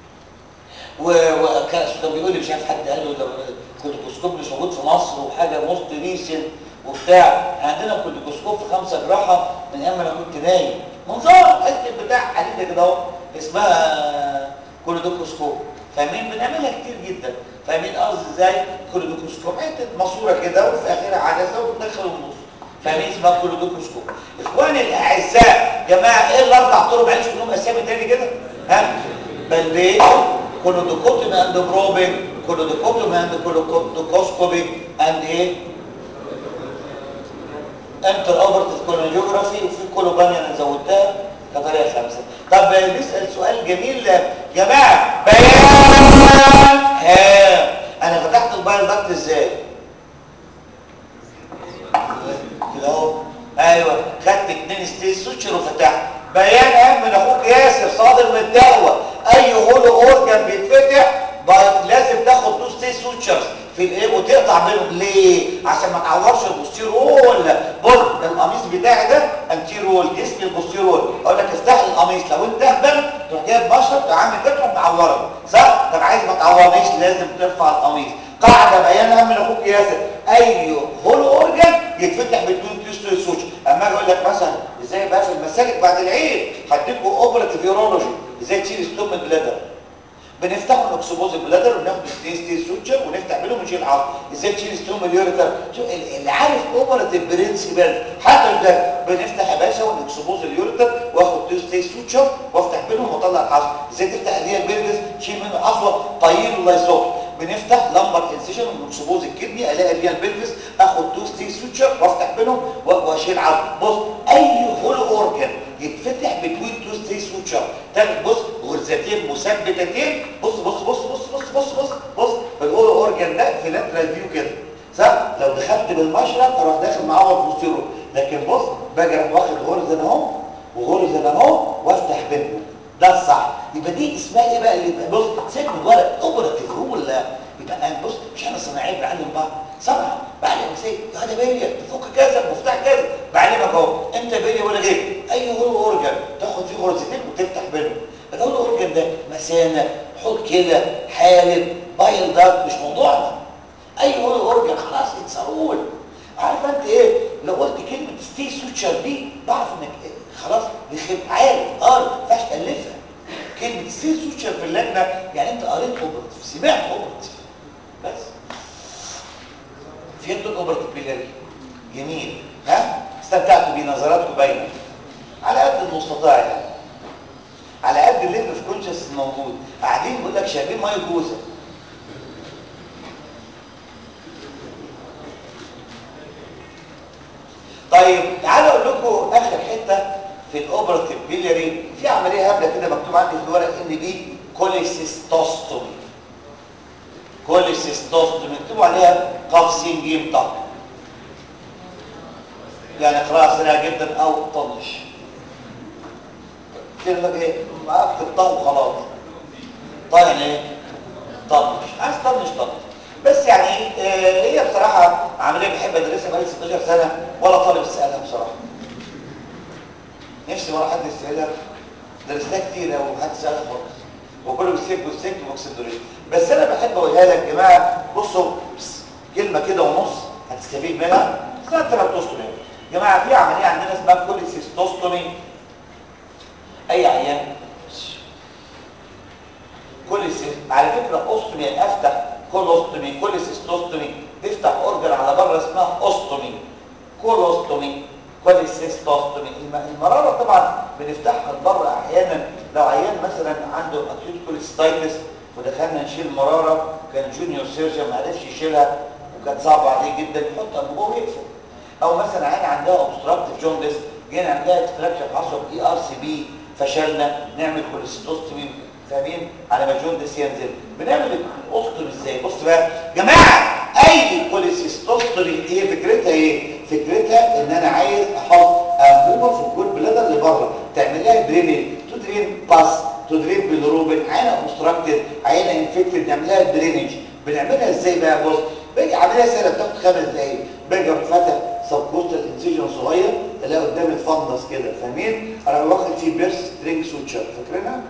وكان بيقول لي مش عارف حد قال له ده الكولونوسكوب مش موجود في مصر وحاجه موست ريسنت وبتاع عندنا كولونوسكوب في خمسه جراحه من ايام ما انا كنت نايم منظار حته بتاع حديده كده اهو اسمها كولونوسكوب فاهمين بنعملها كتير جدا فاهمين قصدي ازاي كولونوسكوب حته ماسوره كده وفي اخرها عدسه وبتدخل النص فاهمين اسمها كولونوسكوب اخواني الاعزاء جماعه ايه الاربع طرق معلش كلهم اسامي تاني كده ها بلبيت كولودوكوتومي اند بروبنج كولودوكوتومي اند كولودوكوسكوبي اند ايه انتر اوبرتيف كولونيوجرافي وفي كولوبانيا انا زودتها كطريقه خمسه طب نسال سؤال جميل يا جماعه بيان ها انا فتحت البايل دكت ازاي كده اهو ايوه خدت اتنين ستيج سوتشر وفتحت بيان اهم من اخوك ياسر صادر من الدعوه اي هولو اورجان بيتفتح لازم تاخد تو ستيج سوتشرز في الايه وتقطع بينهم ليه عشان ما تعورش البوستيرول بص القميص بتاعي ده انتيرول جسمي البوستيرول اقول لك افتح لي القميص لو انت اهبل تروح جايب مشرط وعامل كده تروح معوره صح طب عايز ما تعورنيش لازم ترفع القميص قاعده بيانها من اخوك ياسر اي هولو اورجان يتفتح بدون تيستو سوتش اما اجي اقول لك مثلا ازاي بقى في المسالك بعد العيد هديكوا اوبراتيف يورولوجي ازاي تشيل ستوم البلادر بنفتحه الاكسبوز البلادر وبناخد ستي ستي سوتشر ونفتح بينهم ونشيل العظم ازاي تشيل ستوم اليوريتر شو اللي عارف اوبراتيف برنسبل حتى ده بنفتح يا باشا ونكسبوز اليوريتر واخد تو ستي سوتشر وافتح بينهم واطلع العظم ازاي تفتح اللي هي البلفس تشيل منه عصوه طيب الله يصوت بنفتح لمبر انسيشن ونكسبوز الكدني الاقي فيها البلفس اخد تو ستي سوتشر وافتح بينهم واشيل عظم بص اي هولو اورجن يتفتح بتوين تو ستي سوتشر تاخد بص غرزتين مثبتتين بص بص بص بص بص بص بص بص الهولو اورجن ده في لاترال فيو كده صح لو دخلت بالمشرط اروح داخل معوض بوستيرو لكن بص باجي اروح واخد غرزه اهو وغرزه اهو وافتح بينهم ده الصح يبقى دي اسمها ايه بقى اللي بص سيب من ورق اوبراتيف رول يبقى انا بص مش احنا صناعيه بنعلم بعض صنعه بعلم ازاي هذا بيليا تفك كذا مفتاح كذا بعلمك اهو انت بيليا ولا غير اي هولو اورجن تاخد فيه غرزتين وتفتح بينهم الهولو اورجن ده مثانه حوض كلى حالب بايل دارت مش موضوعنا اي هولو اورجن خلاص اتسرول عارف انت ايه لو قلت كلمه ستي سوتشر دي بعرف انك إيه؟ خلاص يخرب عارف اه ما ينفعش تالفها كلمه ستي سوتشر في اللجنه يعني انت قريت اوبرتيف سمعت اوبرتيف بس فهمتوا الاوبرتيف بيلاري جميل ها استمتعتوا بيه نظراتكم باينه على قد المستطاع يعني على قد الليفل اوف كونشس الموجود قاعدين بيقول لك شاربين ميه جوزه طيب تعالوا اقول لكم اخر حته في الاوبرتيف بيلاري في عمليه هبله كده مكتوب عندي في الورق ان دي كوليسيستوستومي كوليسيستوستومي مكتوب عليها قاف سين جيم طق يعني قراءه سريعه جدا او طنش كلمه ايه معاك الطق وخلاص طيب يعني ايه طنش عايز طنش طنش بس يعني آه هي بصراحه عمليه بحب ادرسها بقالي 16 سنه ولا طالب سالها بصراحه نفسي ولا حد يسالها درستها كتير قوي ومحدش سالها خالص وكله بيسيب والسكت واكسدوريت بس انا بحب اقولها لك يا جماعه بصوا بس كلمه كده ونص هتستفيد منها اسمها ترابتوستومي يا جماعه في عمليه عندنا اسمها كوليسيستوستومي اي عيان كوليسيست على فكره اوستومي يعني افتح كولوستومي كوليسيستوستومي تفتح اورجن على بره اسمها اوستومي كولوستومي كوليسيستوستومي المراره طبعا بنفتحها لبره احيانا لو عيان مثلا عنده اكيوت كوليستايتس ودخلنا نشيل مراره كان جونيور سيرجن ما عرفش يشيلها وكانت صعبه عليه جدا يحط انبوبه ويقفل او مثلا عين عندها اوبستراكتيف جوندس جينا عندها اكستراكشن عصب اي ار سي بي فشلنا نعمل كوليستوستومي فاهمين على ما الجوندس ينزل بنعمل الاوستومي ازاي بص بقى جماعه اي كوليسيستوستومي هي فكرتها ايه فكرتها ان انا عايز احط انبوبه في الجول بلادر اللي بره تعمل لها درينج تدرين باس تدرين بالروبين عينه اوبستراكتد عينه انفكتد نعمل لها درينج بنعملها ازاي بقى بص باجي عمليه سهله بتاخد خمس دقايق باجي اروح فاتح سبكوستال انسيجن صغير الاقي قدامي الفندس كده فاهمين انا واخد فيه بيرس سترينج سوتشر فاكرينها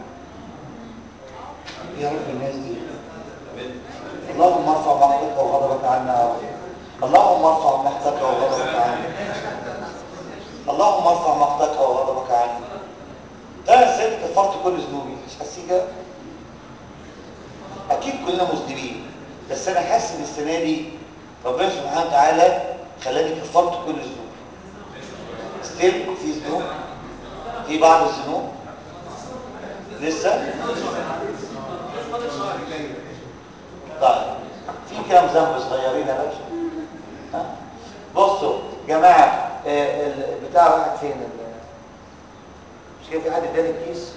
يا رب الناس دي اللهم ارفع مقتك وغضبك عنا يا رب اللهم ارفع مقتك وغضبك عنا اللهم ارفع مقتك وغضبك عنا انا ازاي كفرت كل ذنوبي مش حاسين كده اكيد كلنا مذنبين بس انا حاسس ان السنه دي ربنا سبحانه وتعالى خلاني كفرت كل الذنوب ستيل في ذنوب في بعض الذنوب لسه طيب في كام ذنب صغيرين يا باشا ها؟ بصوا جماعه آه، البتاع راحت فين ال- مش كده في حد اداني الكيس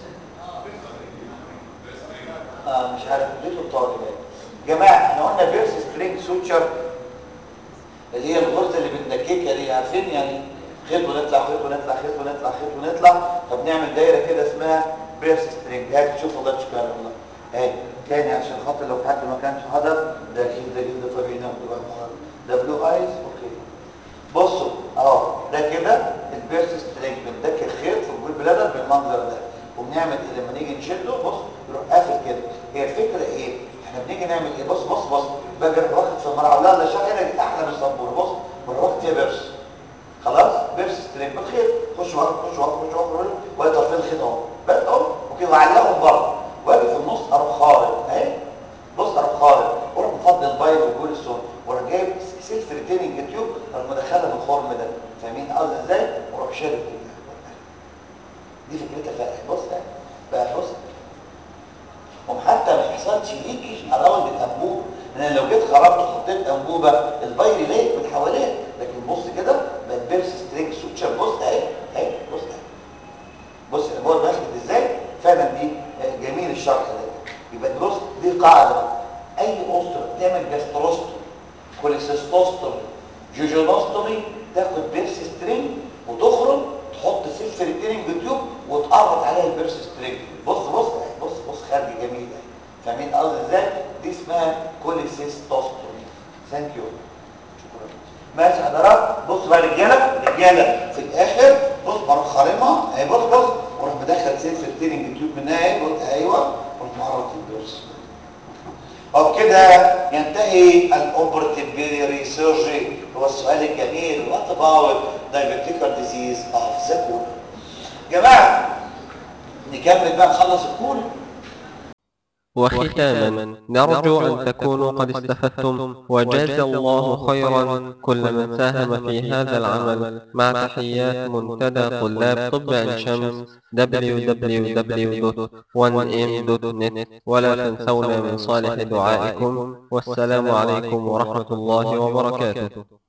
اه مش عارف اديته الطالب جماعه احنا قلنا بيرس سترينج سوتشر اللي هي الغرزه اللي بندككها دي عارفين يعني خيط ونطلع خيط ونطلع خيط ونطلع خيط ونطلع فبنعمل دايره كده اسمها بيرس سترينج هات تشوف والله مش كلام والله اهي تاني عشان خاطر لو حد ما كانش حضر ده اكيد ده كده طبيعي ناخده بقى المحاضرة. ده بلو ايز اوكي بصوا اهو ده كده البيرس سترينج بندك الخيط في الجول بلادر بالمنظر ده وبنعمل ايه لما نيجي نشده بص يروح قافل كده هي الفكره ايه احنا بنيجي نعمل ايه بص بص بص باجي أروح واخد في المرعى لا لا شغله دي احلى من السبوره بص بروح واخد فيها بيرس خلاص بيرس سترينج بالخيط خش واخد خش واخد خش واخد وهي طرفين الخيط اهو بس اهو اوكي وعلقهم بره واجي في النص اروح خارج اهي بص اروح خارج واروح مفضي البايل وجول السون واروح جايب سيلف ريتيننج تيوب اروح مدخلها في الخرم ده فاهمين قصدي ازاي واروح شادد كده دي فكرتها بقى بص بقى بقى بص وحتى ما يحصلش ليكج اراوند الانبوبه لان لو جيت خرجت وحطيت انبوبه الباير لايق من حواليها لكن بص كده بقت بيرس سترينج سوتشر بص اهي اهي بص اهي بص الانبوبه ماسكت ازاي فعلا دي جميل الشرح ده يبقى بص دي قاعده اي اسره بتعمل جاستروستومي كوليسيستوستومي جوجونوستومي تاخد بيرس سترينج وتخرج تحط سيلف ريتيننج تيوب وتقرط عليها البيرس سترينج بص بص اهي بص بص خارج جميل اهي فاهمين قصدي ازاي دي اسمها كوليسيستوستومي ثانك يو شكرا ماشي حضرات بص بقى رجاله رجاله في الاخر بص بروح خارمها اهي بص بص واروح مدخل سيلف ريتيننج تيوب منها اهي بص ايوه واروح معرض البيرس وبكده ينتهي الاوبرتيف بيلياري سيرجري هو السؤال الجميل وات اباوت دايبيتيكال ديزيز اوف ذا كول جماعه نكمل بقى نخلص الكول وختاما نرجو أن تكونوا قد استفدتم وجاز الله خيرا كل من ساهم في هذا العمل مع تحيات منتدى طلاب طب عين شمس www.1m.net ولا تنسونا من صالح دعائكم والسلام عليكم ورحمة الله وبركاته